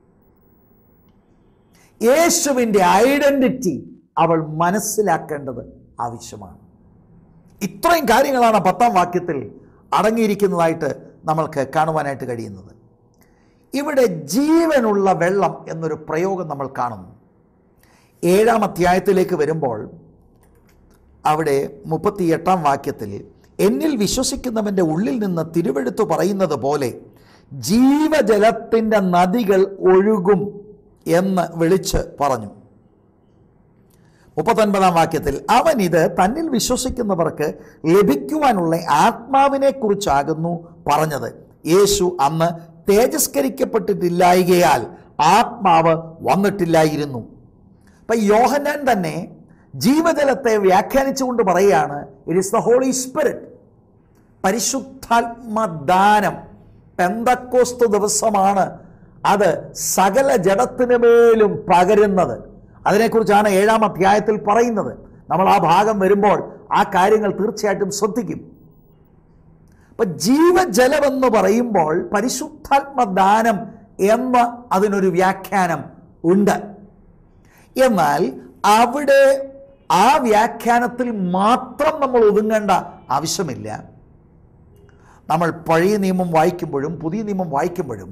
യേശുവിൻ്റെ ഐഡന്റിറ്റി അവൾ മനസ്സിലാക്കേണ്ടത് ആവശ്യമാണ് ഇത്രയും കാര്യങ്ങളാണ് പത്താം വാക്യത്തിൽ അടങ്ങിയിരിക്കുന്നതായിട്ട് നമ്മൾക്ക് കാണുവാനായിട്ട് കഴിയുന്നത് ഇവിടെ ജീവനുള്ള വെള്ളം എന്നൊരു പ്രയോഗം നമ്മൾ കാണുന്നു ഏഴാം അധ്യായത്തിലേക്ക് വരുമ്പോൾ അവിടെ മുപ്പത്തിയെട്ടാം വാക്യത്തിൽ എന്നിൽ വിശ്വസിക്കുന്നവൻ്റെ ഉള്ളിൽ നിന്ന് തിരുവെടുത്തു പറയുന്നത് പോലെ ജീവജലത്തിൻ്റെ നദികൾ ഒഴുകും എന്ന് വിളിച്ച് പറഞ്ഞു മുപ്പത്തൊൻപതാം വാക്യത്തിൽ അവൻ ഇത് തന്നിൽ വിശ്വസിക്കുന്നവർക്ക് ലഭിക്കുവാനുള്ള ആത്മാവിനെ കുറിച്ചാകുന്നു പറഞ്ഞത് യേശു അന്ന് തേജസ്കരിക്കപ്പെട്ടിട്ടില്ലായികയാൽ ആത്മാവ് വന്നിട്ടില്ലായിരുന്നു അപ്പം യോഹന്നാൻ തന്നെ ജീവജലത്തെ വ്യാഖ്യാനിച്ചുകൊണ്ട് പറയുകയാണ് it is the Holy Spirit പരിശുദ്ധാത്മദാനം പെന്തക്കോസ്തു ദിവസമാണ് അത് സകല ജഡത്തിന് മേലും പകരുന്നത് അതിനെക്കുറിച്ചാണ് ഏഴാം അധ്യായത്തിൽ പറയുന്നത് നമ്മൾ ആ ഭാഗം വരുമ്പോൾ ആ കാര്യങ്ങൾ തീർച്ചയായിട്ടും ശ്രദ്ധിക്കും അപ്പൊ ജീവജലം എന്ന് പറയുമ്പോൾ പരിശുദ്ധാത്മദാനം എന്ന അതിനൊരു വ്യാഖ്യാനം ഉണ്ട് എന്നാൽ അവിടെ ആ വ്യാഖ്യാനത്തിൽ മാത്രം നമ്മൾ ഒതുങ്ങേണ്ട ആവശ്യമില്ല നമ്മൾ പഴയ നിയമം വായിക്കുമ്പോഴും പുതിയ നിയമം വായിക്കുമ്പോഴും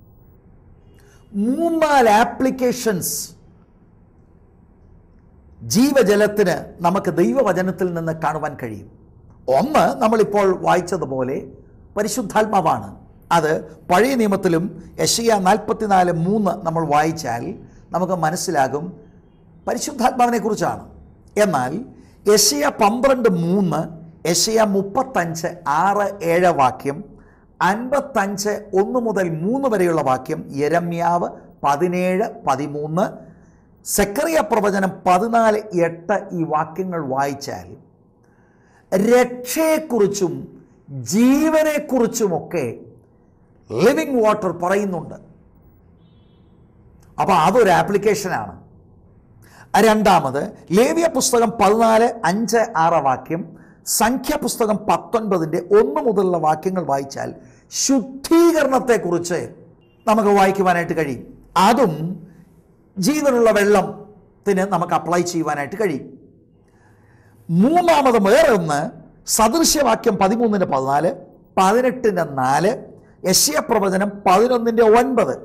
മൂന്നാല് ആപ്ലിക്കേഷൻസ് ജീവജലത്തിന് നമുക്ക് ദൈവവചനത്തിൽ നിന്ന് കാണുവാൻ കഴിയും ഒന്ന് നമ്മളിപ്പോൾ വായിച്ചതുപോലെ പരിശുദ്ധാത്മാവാണ് അത് പഴയ നിയമത്തിലും യഷയ നാൽപ്പത്തിനാല് മൂന്ന് നമ്മൾ വായിച്ചാൽ നമുക്ക് മനസ്സിലാകും പരിശുദ്ധാത്മാവിനെ കുറിച്ചാണ് എന്നാൽ യഷയ പന്ത്രണ്ട് മൂന്ന് യഷയ മുപ്പത്തഞ്ച് ആറ് ഏഴ് വാക്യം അൻപത്തഞ്ച് ഒന്ന് മുതൽ മൂന്ന് വരെയുള്ള വാക്യം യരമ്യാവ് പതിനേഴ് പതിമൂന്ന് സെക്കറിയ പ്രവചനം പതിനാല് എട്ട് ഈ വാക്യങ്ങൾ വായിച്ചാൽ രക്ഷയെക്കുറിച്ചും ജീവനെക്കുറിച്ചുമൊക്കെ ലിവിങ് വാട്ടർ പറയുന്നുണ്ട് അപ്പോൾ അതൊരു ആപ്ലിക്കേഷനാണ് രണ്ടാമത് ലേവ്യ പുസ്തകം പതിനാല് അഞ്ച് ആറ് വാക്യം സംഖ്യ പുസ്തകം പത്തൊൻപതിൻ്റെ ഒന്ന് മുതലുള്ള വാക്യങ്ങൾ വായിച്ചാൽ ശുദ്ധീകരണത്തെക്കുറിച്ച് നമുക്ക് വായിക്കുവാനായിട്ട് കഴിയും അതും ജീവനുള്ള വെള്ളത്തിന് നമുക്ക് അപ്ലൈ ചെയ്യുവാനായിട്ട് കഴിയും മൂന്നാമത് വേറെ ഒന്ന് സദൃശ്യവാക്യം പതിമൂന്നിൻ്റെ പതിനാല് പതിനെട്ടിൻ്റെ നാല് യശ്യ പ്രവചനം പതിനൊന്നിൻ്റെ ഒൻപത്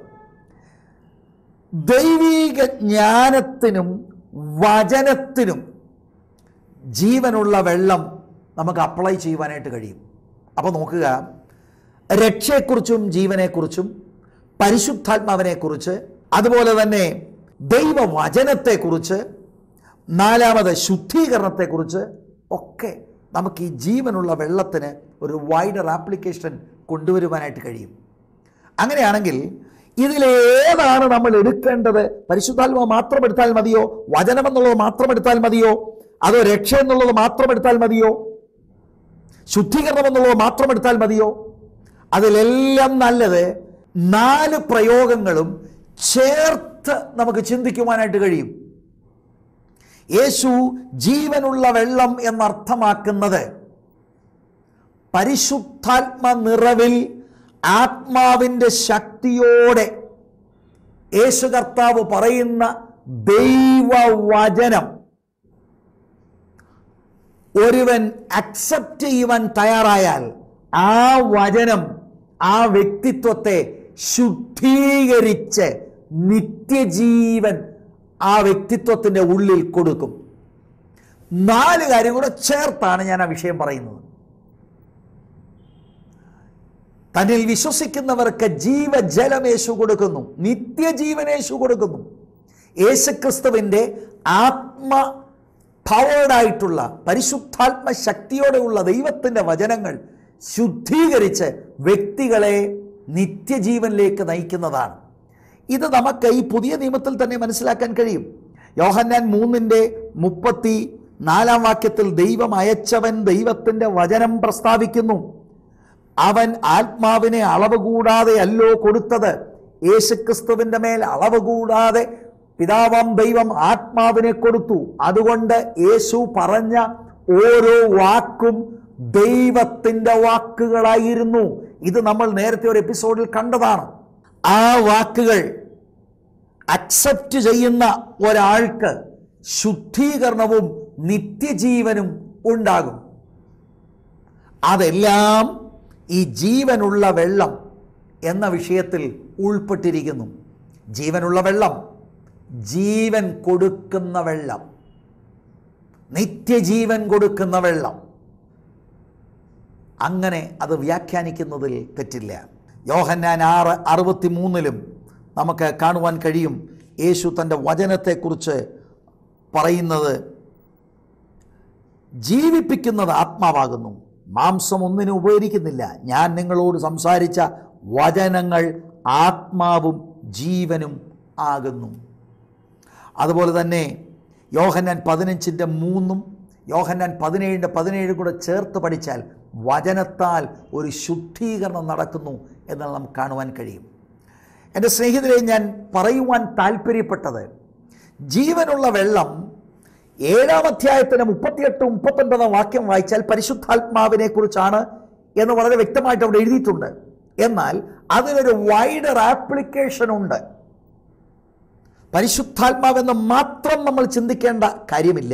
ദൈവീക ജ്ഞാനത്തിനും വചനത്തിനും ജീവനുള്ള വെള്ളം നമുക്ക് അപ്ലൈ ചെയ്യുവാനായിട്ട് കഴിയും അപ്പോൾ നോക്കുക രക്ഷയെക്കുറിച്ചും ജീവനെക്കുറിച്ചും പരിശുദ്ധാത്മാവിനെക്കുറിച്ച് അതുപോലെ തന്നെ ദൈവവചനത്തെക്കുറിച്ച് നാലാമത് ശുദ്ധീകരണത്തെക്കുറിച്ച് ഒക്കെ നമുക്ക് ഈ ജീവനുള്ള വെള്ളത്തിന് ഒരു വൈഡർ ആപ്ലിക്കേഷൻ കൊണ്ടുവരുവാനായിട്ട് കഴിയും അങ്ങനെയാണെങ്കിൽ ഇതിലേതാണ് നമ്മൾ എടുക്കേണ്ടത് പരിശുദ്ധാത്മ മാത്രം എടുത്താൽ മതിയോ വചനം എന്നുള്ളത് മാത്രം എടുത്താൽ മതിയോ അതോ രക്ഷ എന്നുള്ളത് മാത്രം എടുത്താൽ മതിയോ ശുദ്ധീകരണം എന്നുള്ളത് മാത്രം എടുത്താൽ മതിയോ അതിലെല്ലാം നല്ലത് നാല് പ്രയോഗങ്ങളും ചേർത്ത് നമുക്ക് ചിന്തിക്കുവാനായിട്ട് കഴിയും യേശു ജീവനുള്ള വെള്ളം എന്നർത്ഥമാക്കുന്നത് പരിശുദ്ധാത്മ നിറവിൽ ആത്മാവിൻ്റെ ശക്തിയോടെ യേശു കർത്താവ് പറയുന്ന ദൈവവചനം ഒരുവൻ അക്സെപ്റ്റ് ചെയ്യുവാൻ തയ്യാറായാൽ ആ വചനം ആ വ്യക്തിത്വത്തെ ശുദ്ധീകരിച്ച് നിത്യജീവൻ ആ വ്യക്തിത്വത്തിൻ്റെ ഉള്ളിൽ കൊടുക്കും നാല് കാര്യം കൂടെ ചേർത്താണ് ഞാൻ ആ വിഷയം പറയുന്നത് തന്നിൽ വിശ്വസിക്കുന്നവർക്ക് ജീവജലം യേശു കൊടുക്കുന്നു നിത്യജീവൻ യേശു കൊടുക്കുന്നു യേശുക്രിസ്തുവിൻ്റെ ആത്മ പവേർഡായിട്ടുള്ള പരിശുദ്ധാത്മ ശക്തിയോടെയുള്ള ദൈവത്തിൻ്റെ വചനങ്ങൾ ശുദ്ധീകരിച്ച് വ്യക്തികളെ നിത്യജീവനിലേക്ക് നയിക്കുന്നതാണ് ഇത് നമുക്ക് ഈ പുതിയ നിയമത്തിൽ തന്നെ മനസ്സിലാക്കാൻ കഴിയും യോഹന്നാൻ മൂന്നിൻ്റെ മുപ്പത്തി നാലാം വാക്യത്തിൽ ദൈവം അയച്ചവൻ ദൈവത്തിൻ്റെ വചനം പ്രസ്താവിക്കുന്നു അവൻ ആത്മാവിനെ അളവ് കൂടാതെ അല്ലോ കൊടുത്തത് യേശുക്രിസ്തുവിൻ്റെ മേൽ അളവ് കൂടാതെ പിതാവാം ദൈവം ആത്മാവിനെ കൊടുത്തു അതുകൊണ്ട് യേശു പറഞ്ഞ ഓരോ വാക്കും ദൈവത്തിൻ്റെ വാക്കുകളായിരുന്നു ഇത് നമ്മൾ നേരത്തെ ഒരു എപ്പിസോഡിൽ കണ്ടതാണ് ആ വാക്കുകൾ അക്സെപ്റ്റ് ചെയ്യുന്ന ഒരാൾക്ക് ശുദ്ധീകരണവും നിത്യജീവനും ഉണ്ടാകും അതെല്ലാം ഈ ജീവനുള്ള വെള്ളം എന്ന വിഷയത്തിൽ ഉൾപ്പെട്ടിരിക്കുന്നു ജീവനുള്ള വെള്ളം ജീവൻ കൊടുക്കുന്ന വെള്ളം നിത്യജീവൻ കൊടുക്കുന്ന വെള്ളം അങ്ങനെ അത് വ്യാഖ്യാനിക്കുന്നതിൽ തെറ്റില്ല യോഹന്നാൻ ആറ് അറുപത്തി മൂന്നിലും നമുക്ക് കാണുവാൻ കഴിയും യേശു തൻ്റെ വചനത്തെക്കുറിച്ച് പറയുന്നത് ജീവിപ്പിക്കുന്നത് ആത്മാവാകുന്നു മാംസം ഒന്നിനും ഉപകരിക്കുന്നില്ല ഞാൻ നിങ്ങളോട് സംസാരിച്ച വചനങ്ങൾ ആത്മാവും ജീവനും ആകുന്നു അതുപോലെ തന്നെ യോഹന്നാൻ പതിനഞ്ചിൻ്റെ മൂന്നും യോഹന്നാൻ പതിനേഴിൻ്റെ പതിനേഴും കൂടെ ചേർത്ത് പഠിച്ചാൽ വചനത്താൽ ഒരു ശുദ്ധീകരണം നടക്കുന്നു എന്ന് നമുക്ക് കാണുവാൻ കഴിയും എൻ്റെ സ്നേഹിതരെ ഞാൻ പറയുവാൻ താല്പര്യപ്പെട്ടത് ജീവനുള്ള വെള്ളം ഏഴാം അധ്യായത്തിന് മുപ്പത്തിയെട്ട് മുപ്പത്തൊൻപതാം വാക്യം വായിച്ചാൽ പരിശുദ്ധാത്മാവിനെ കുറിച്ചാണ് എന്ന് വളരെ വ്യക്തമായിട്ട് അവിടെ എഴുതിയിട്ടുണ്ട് എന്നാൽ അതിനൊരു വൈഡർ ആപ്ലിക്കേഷൻ ഉണ്ട് പരിശുദ്ധാത്മാവെന്ന് മാത്രം നമ്മൾ ചിന്തിക്കേണ്ട കാര്യമില്ല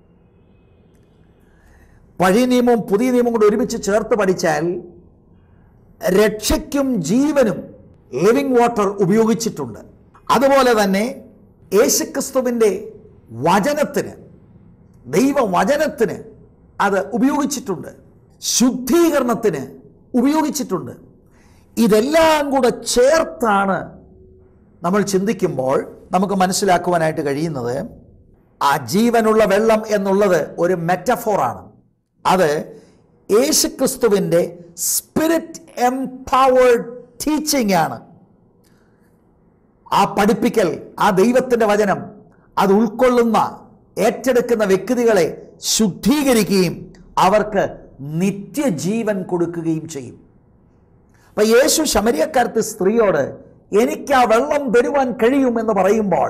പഴയ നിയമവും പുതിയ നിയമവും കൂടെ ഒരുമിച്ച് ചേർത്ത് പഠിച്ചാൽ രക്ഷയ്ക്കും ജീവനും ലിവിങ് വാട്ടർ ഉപയോഗിച്ചിട്ടുണ്ട് അതുപോലെ തന്നെ യേശുക്രിസ്തുവിൻ്റെ വചനത്തിന് ദൈവവചനത്തിന് അത് ഉപയോഗിച്ചിട്ടുണ്ട് ശുദ്ധീകരണത്തിന് ഉപയോഗിച്ചിട്ടുണ്ട് ഇതെല്ലാം കൂടെ ചേർത്താണ് നമ്മൾ ചിന്തിക്കുമ്പോൾ നമുക്ക് മനസ്സിലാക്കുവാനായിട്ട് കഴിയുന്നത് ആ ജീവനുള്ള വെള്ളം എന്നുള്ളത് ഒരു മെറ്റഫോറാണ് അത് യേശുക്രിസ്തുവിൻ്റെ സ്പിരിറ്റ് എംപവേർഡ് ടീച്ചിങ് ആണ് ആ പഠിപ്പിക്കൽ ആ ദൈവത്തിൻ്റെ വചനം അത് ഉൾക്കൊള്ളുന്ന ഏറ്റെടുക്കുന്ന വ്യക്തികളെ ശുദ്ധീകരിക്കുകയും അവർക്ക് നിത്യജീവൻ കൊടുക്കുകയും ചെയ്യും അപ്പൊ യേശു ശമരിയക്കാരത്തെ സ്ത്രീയോട് എനിക്ക് ആ വെള്ളം തരുവാൻ കഴിയുമെന്ന് പറയുമ്പോൾ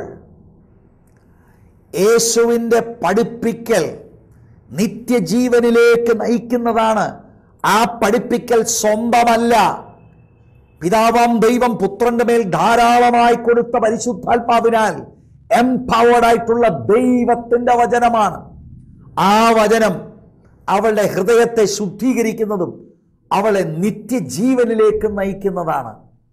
യേശുവിൻ്റെ പഠിപ്പിക്കൽ നിത്യജീവനിലേക്ക് നയിക്കുന്നതാണ് ആ പഠിപ്പിക്കൽ സ്വന്തമല്ല പിതാവാം ദൈവം പുത്രന്റെ മേൽ ധാരാളമായി കൊടുത്ത പരിശുദ്ധാത്മാവിനാൽ എംപവേർഡ് ആയിട്ടുള്ള ദൈവത്തിന്റെ വചനമാണ് ആ വചനം അവളുടെ ഹൃദയത്തെ ശുദ്ധീകരിക്കുന്നതും അവളെ നിത്യജീവനിലേക്ക് നയിക്കുന്നതാണ്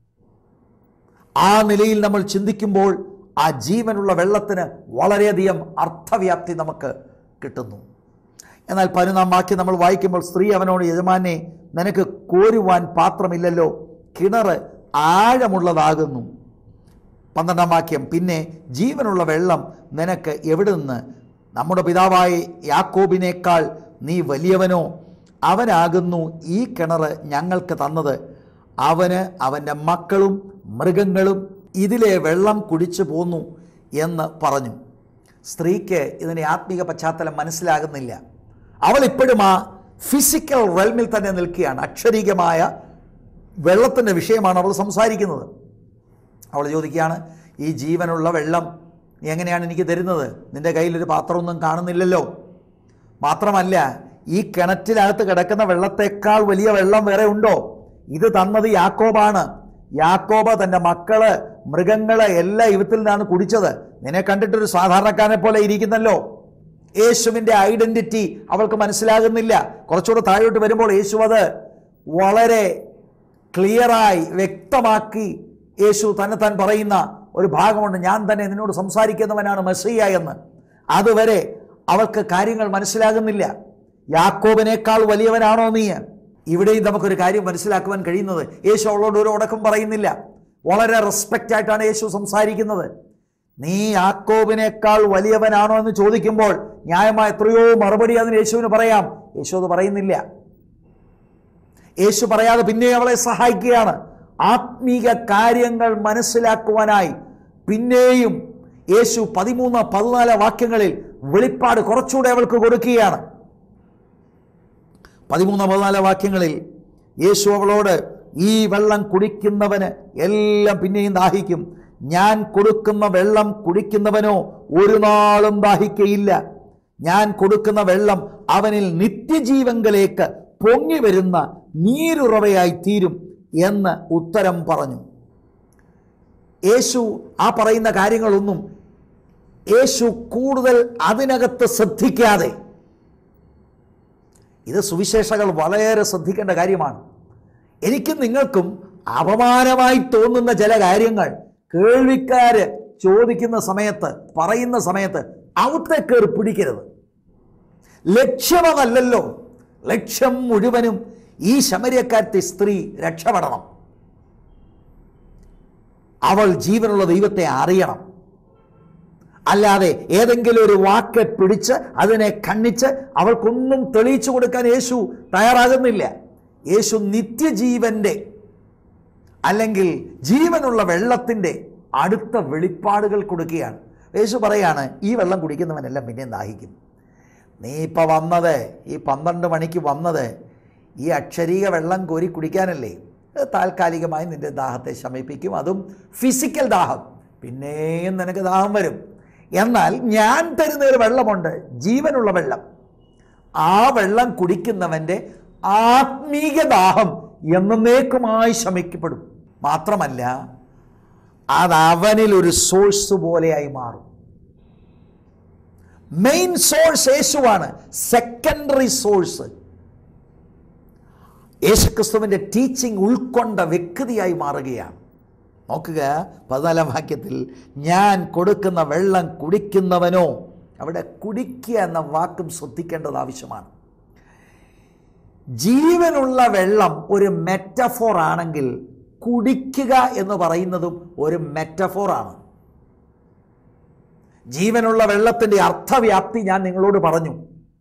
ആ നിലയിൽ നമ്മൾ ചിന്തിക്കുമ്പോൾ ആ ജീവനുള്ള വെള്ളത്തിന് വളരെയധികം അർത്ഥവ്യാപ്തി നമുക്ക് കിട്ടുന്നു എന്നാൽ പതിനൊന്നാം വാക്യം നമ്മൾ വായിക്കുമ്പോൾ സ്ത്രീ അവനോട് യജമാനെ നിനക്ക് കോരുവാൻ പാത്രമില്ലല്ലോ കിണറ് ആഴമുള്ളതാകുന്നു പന്ത്രണ്ടാം വാക്യം പിന്നെ ജീവനുള്ള വെള്ളം നിനക്ക് എവിടെ നിന്ന് നമ്മുടെ പിതാവായ യാക്കോബിനേക്കാൾ നീ വലിയവനോ അവനാകുന്നു ഈ കിണറ് ഞങ്ങൾക്ക് തന്നത് അവന് അവൻ്റെ മക്കളും മൃഗങ്ങളും ഇതിലെ വെള്ളം കുടിച്ചു പോന്നു എന്ന് പറഞ്ഞു സ്ത്രീക്ക് ഇതിൻ്റെ ആത്മീക പശ്ചാത്തലം മനസ്സിലാകുന്നില്ല അവൾ ഇപ്പോഴും ആ ഫിസിക്കൽ റെൽമിൽ തന്നെ നിൽക്കുകയാണ് അക്ഷരീകമായ വെള്ളത്തിൻ്റെ വിഷയമാണ് അവൾ സംസാരിക്കുന്നത് അവൾ ചോദിക്കുകയാണ് ഈ ജീവനുള്ള വെള്ളം നീ എങ്ങനെയാണ് എനിക്ക് തരുന്നത് നിൻ്റെ കയ്യിലൊരു പാത്രമൊന്നും കാണുന്നില്ലല്ലോ മാത്രമല്ല ഈ കിണറ്റിനകത്ത് കിടക്കുന്ന വെള്ളത്തേക്കാൾ വലിയ വെള്ളം വേറെ ഉണ്ടോ ഇത് തന്നത് യാക്കോബാണ് യാക്കോബ തൻ്റെ മക്കള് മൃഗങ്ങളെ എല്ലാം ഇവത്തിൽ നിന്നാണ് കുടിച്ചത് നിന്നെ കണ്ടിട്ടൊരു സാധാരണക്കാരനെ പോലെ ഇരിക്കുന്നല്ലോ യേശുവിൻ്റെ ഐഡന്റിറ്റി അവൾക്ക് മനസ്സിലാകുന്നില്ല കുറച്ചുകൂടെ താഴോട്ട് വരുമ്പോൾ യേശു അത് വളരെ ക്ലിയറായി വ്യക്തമാക്കി യേശു തന്നെ താൻ പറയുന്ന ഒരു ഭാഗമുണ്ട് ഞാൻ തന്നെ നിന്നോട് സംസാരിക്കുന്നവനാണ് മെസ്സിയ എന്ന് അതുവരെ അവൾക്ക് കാര്യങ്ങൾ മനസ്സിലാകുന്നില്ല യാക്കോബിനേക്കാൾ വലിയവനാണോ നീ ഇവിടെയും നമുക്കൊരു കാര്യം മനസ്സിലാക്കുവാൻ കഴിയുന്നത് യേശു അവളോട് ഒരു ഉടക്കം പറയുന്നില്ല വളരെ റെസ്പെക്റ്റ് ആയിട്ടാണ് യേശു സംസാരിക്കുന്നത് നീ യാക്കോബിനേക്കാൾ വലിയവനാണോ എന്ന് ചോദിക്കുമ്പോൾ ന്യായമായ എത്രയോ മറുപടി അതിന് യേശുവിന് പറയാം യേശു അത് പറയുന്നില്ല യേശു പറയാതെ പിന്നെ അവളെ സഹായിക്കുകയാണ് ആത്മീക കാര്യങ്ങൾ മനസ്സിലാക്കുവാനായി പിന്നെയും യേശു പതിമൂന്ന് പതിനാല് വാക്യങ്ങളിൽ വെളിപ്പാട് കുറച്ചുകൂടെ അവൾക്ക് കൊടുക്കുകയാണ് പതിമൂന്ന് പതിനാല് വാക്യങ്ങളിൽ യേശു അവളോട് ഈ വെള്ളം കുടിക്കുന്നവന് എല്ലാം പിന്നെയും ദാഹിക്കും ഞാൻ കൊടുക്കുന്ന വെള്ളം കുടിക്കുന്നവനോ ഒരു നാളും ദാഹിക്കയില്ല ഞാൻ കൊടുക്കുന്ന വെള്ളം അവനിൽ നിത്യജീവങ്കലേക്ക് പൊങ്ങി വരുന്ന നീരുറവയായി തീരും എന്ന് ഉത്തരം പറഞ്ഞു യേശു ആ പറയുന്ന കാര്യങ്ങളൊന്നും യേശു കൂടുതൽ അതിനകത്ത് ശ്രദ്ധിക്കാതെ ഇത് സുവിശേഷകൾ വളരെ ശ്രദ്ധിക്കേണ്ട കാര്യമാണ് എനിക്കും നിങ്ങൾക്കും അപമാനമായി തോന്നുന്ന ചില കാര്യങ്ങൾ കേൾവിക്കാര് ചോദിക്കുന്ന സമയത്ത് പറയുന്ന സമയത്ത് അവിടുത്തെ കയറി പിടിക്കരുത് ലക്ഷ്യമതല്ലല്ലോ ലക്ഷ്യം മുഴുവനും ഈ ശമര്യക്കാരത്തെ സ്ത്രീ രക്ഷപ്പെടണം അവൾ ജീവനുള്ള ദൈവത്തെ അറിയണം അല്ലാതെ ഏതെങ്കിലും ഒരു വാക്ക് പിടിച്ച് അതിനെ കണ്ണിച്ച് അവൾക്കൊന്നും തെളിയിച്ചു കൊടുക്കാൻ യേശു തയ്യാറാകുന്നില്ല യേശു നിത്യജീവന്റെ അല്ലെങ്കിൽ ജീവനുള്ള വെള്ളത്തിൻ്റെ അടുത്ത വെളിപ്പാടുകൾ കൊടുക്കുകയാണ് യേശു പറയാണ് ഈ വെള്ളം കുടിക്കുന്നവനെല്ലാം പിന്നെ ദാഹിക്കും നീ ഇപ്പോൾ വന്നത് ഈ പന്ത്രണ്ട് മണിക്ക് വന്നത് ഈ അക്ഷരീക വെള്ളം കോരി കുടിക്കാനല്ലേ അത് താൽക്കാലികമായി നിന്റെ ദാഹത്തെ ശമിപ്പിക്കും അതും ഫിസിക്കൽ ദാഹം പിന്നെയും നിനക്ക് ദാഹം വരും എന്നാൽ ഞാൻ തരുന്ന ഒരു വെള്ളമുണ്ട് ജീവനുള്ള വെള്ളം ആ വെള്ളം കുടിക്കുന്നവൻ്റെ ആത്മീക ദാഹം എന്നേക്കുമായി ശമിക്കപ്പെടും മാത്രമല്ല അത് അവനിൽ ഒരു സോഴ്സ് പോലെയായി മാറും മെയിൻ സോഴ്സ് യേശുവാണ് സെക്കൻഡറി സോഴ്സ് യേശുക്രിസ്തുവിൻ്റെ ടീച്ചിങ് ഉൾക്കൊണ്ട വ്യക്തിയായി മാറുകയാണ് നോക്കുക പതിനാലാം വാക്യത്തിൽ ഞാൻ കൊടുക്കുന്ന വെള്ളം കുടിക്കുന്നവനോ അവിടെ കുടിക്കുക എന്ന വാക്കും ശ്രദ്ധിക്കേണ്ടത് ആവശ്യമാണ് ജീവനുള്ള വെള്ളം ഒരു മെറ്റഫോർ ആണെങ്കിൽ കുടിക്കുക എന്ന് പറയുന്നതും ഒരു മെറ്റഫോറാണ് ജീവനുള്ള വെള്ളത്തിൻ്റെ അർത്ഥവ്യാപ്തി ഞാൻ നിങ്ങളോട് പറഞ്ഞു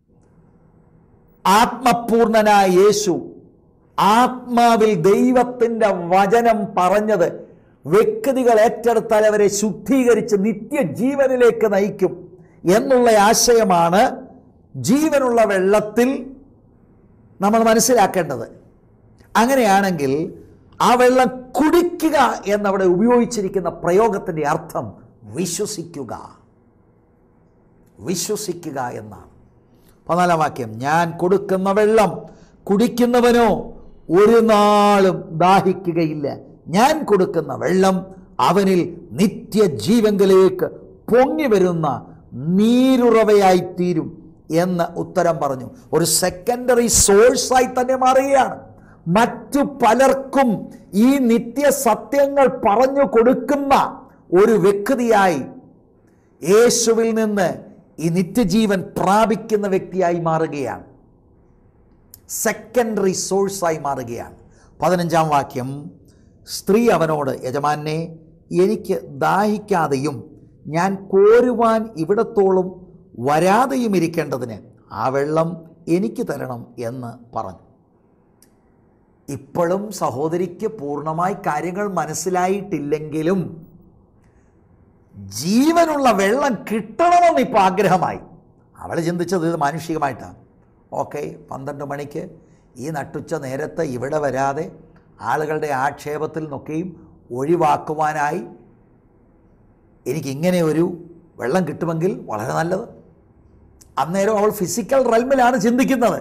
ആത്മപൂർണനായ യേശു ആത്മാവിൽ ദൈവത്തിൻ്റെ വചനം പറഞ്ഞത് വ്യക്തികൾ ഏറ്റെടുത്താൽ അവരെ ശുദ്ധീകരിച്ച് നിത്യജീവനിലേക്ക് നയിക്കും എന്നുള്ള ആശയമാണ് ജീവനുള്ള വെള്ളത്തിൽ നമ്മൾ മനസ്സിലാക്കേണ്ടത് അങ്ങനെയാണെങ്കിൽ ആ വെള്ളം കുടിക്കുക എന്നവിടെ ഉപയോഗിച്ചിരിക്കുന്ന പ്രയോഗത്തിൻ്റെ അർത്ഥം വിശ്വസിക്കുക വിശ്വസിക്കുക എന്നാണ് പതിനാലാം വാക്യം ഞാൻ കൊടുക്കുന്ന വെള്ളം കുടിക്കുന്നവനോ ഒരു നാളും ദാഹിക്കുകയില്ല ഞാൻ കൊടുക്കുന്ന വെള്ളം അവനിൽ നിത്യജീവങ്കിലേക്ക് പൊങ്ങി വരുന്ന നീരുറവയായി തീരും എന്ന് ഉത്തരം പറഞ്ഞു ഒരു സെക്കൻഡറി സോഴ്സായി തന്നെ മാറുകയാണ് മറ്റു പലർക്കും ഈ നിത്യസത്യങ്ങൾ പറഞ്ഞു കൊടുക്കുന്ന ഒരു വ്യക്തിയായി യേശുവിൽ നിന്ന് ഈ നിത്യജീവൻ പ്രാപിക്കുന്ന വ്യക്തിയായി മാറുകയാണ് സെക്കൻഡറി സോഴ്സായി മാറുകയാണ് പതിനഞ്ചാം വാക്യം സ്ത്രീ അവനോട് യജമാനെ എനിക്ക് ദാഹിക്കാതെയും ഞാൻ കോരുവാൻ ഇവിടത്തോളം വരാതെയും ഇരിക്കേണ്ടതിന് ആ വെള്ളം എനിക്ക് തരണം എന്ന് പറഞ്ഞു ഇപ്പോഴും സഹോദരിക്ക് പൂർണ്ണമായി കാര്യങ്ങൾ മനസ്സിലായിട്ടില്ലെങ്കിലും ജീവനുള്ള വെള്ളം കിട്ടണമെന്ന് ഇപ്പോൾ ആഗ്രഹമായി അവൾ ചിന്തിച്ചത് ഇത് മാനുഷികമായിട്ടാണ് ഓക്കെ പന്ത്രണ്ട് മണിക്ക് ഈ നട്ടുച്ച നേരത്ത് ഇവിടെ വരാതെ ആളുകളുടെ ആക്ഷേപത്തിൽ നിന്നൊക്കെയും ഒഴിവാക്കുവാനായി എനിക്കിങ്ങനെ ഒരു വെള്ളം കിട്ടുമെങ്കിൽ വളരെ നല്ലത് അന്നേരം അവൾ ഫിസിക്കൽ റെൽമിലാണ് ചിന്തിക്കുന്നത്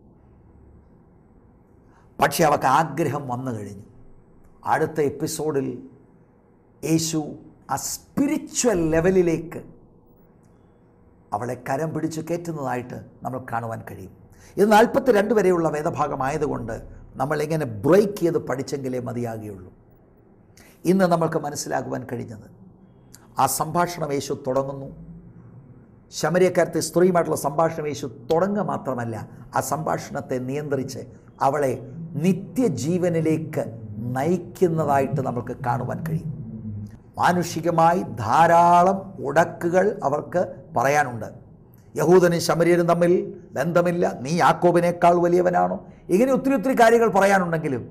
പക്ഷെ അവൾക്ക് ആഗ്രഹം വന്നു കഴിഞ്ഞു അടുത്ത എപ്പിസോഡിൽ യേശു ആ സ്പിരിച്വൽ ലെവലിലേക്ക് അവളെ കരം പിടിച്ച് കയറ്റുന്നതായിട്ട് നമ്മൾ കാണുവാൻ കഴിയും ഇത് നാൽപ്പത്തി രണ്ട് വരെയുള്ള വേദഭാഗമായതുകൊണ്ട് നമ്മൾ എങ്ങനെ ബ്രേക്ക് ചെയ്ത് പഠിച്ചെങ്കിലേ മതിയാകുകയുള്ളൂ ഇന്ന് നമ്മൾക്ക് മനസ്സിലാക്കുവാൻ കഴിഞ്ഞത് ആ സംഭാഷണം യേശു തുടങ്ങുന്നു ശമരിയക്കാരത്തെ സ്ത്രീയുമായിട്ടുള്ള സംഭാഷണം യേശു തുടങ്ങുക മാത്രമല്ല ആ സംഭാഷണത്തെ നിയന്ത്രിച്ച് അവളെ നിത്യജീവനിലേക്ക് നയിക്കുന്നതായിട്ട് നമുക്ക് കാണുവാൻ കഴിയും മാനുഷികമായി ധാരാളം ഉടക്കുകൾ അവർക്ക് പറയാനുണ്ട് യഹൂദനും ശമരിയനും തമ്മിൽ ബന്ധമില്ല നീ യാക്കോബിനേക്കാൾ വലിയവനാണോ ഇങ്ങനെ ഒത്തിരി ഒത്തിരി കാര്യങ്ങൾ പറയാനുണ്ടെങ്കിലും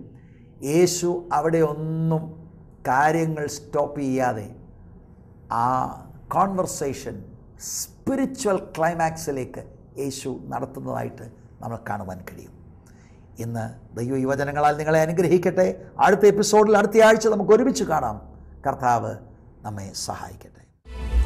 യേശു അവിടെ ഒന്നും കാര്യങ്ങൾ സ്റ്റോപ്പ് ചെയ്യാതെ ആ കോൺവെർസേഷൻ സ്പിരിച്വൽ ക്ലൈമാക്സിലേക്ക് യേശു നടത്തുന്നതായിട്ട് നമ്മൾ കാണുവാൻ കഴിയും ഇന്ന് ദൈവ യുവജനങ്ങളാൽ നിങ്ങളെ അനുഗ്രഹിക്കട്ടെ അടുത്ത എപ്പിസോഡിൽ അടുത്ത ആഴ്ച നമുക്ക് ഒരുമിച്ച് കാണാം കർത്താവ് നമ്മെ സഹായിക്കട്ടെ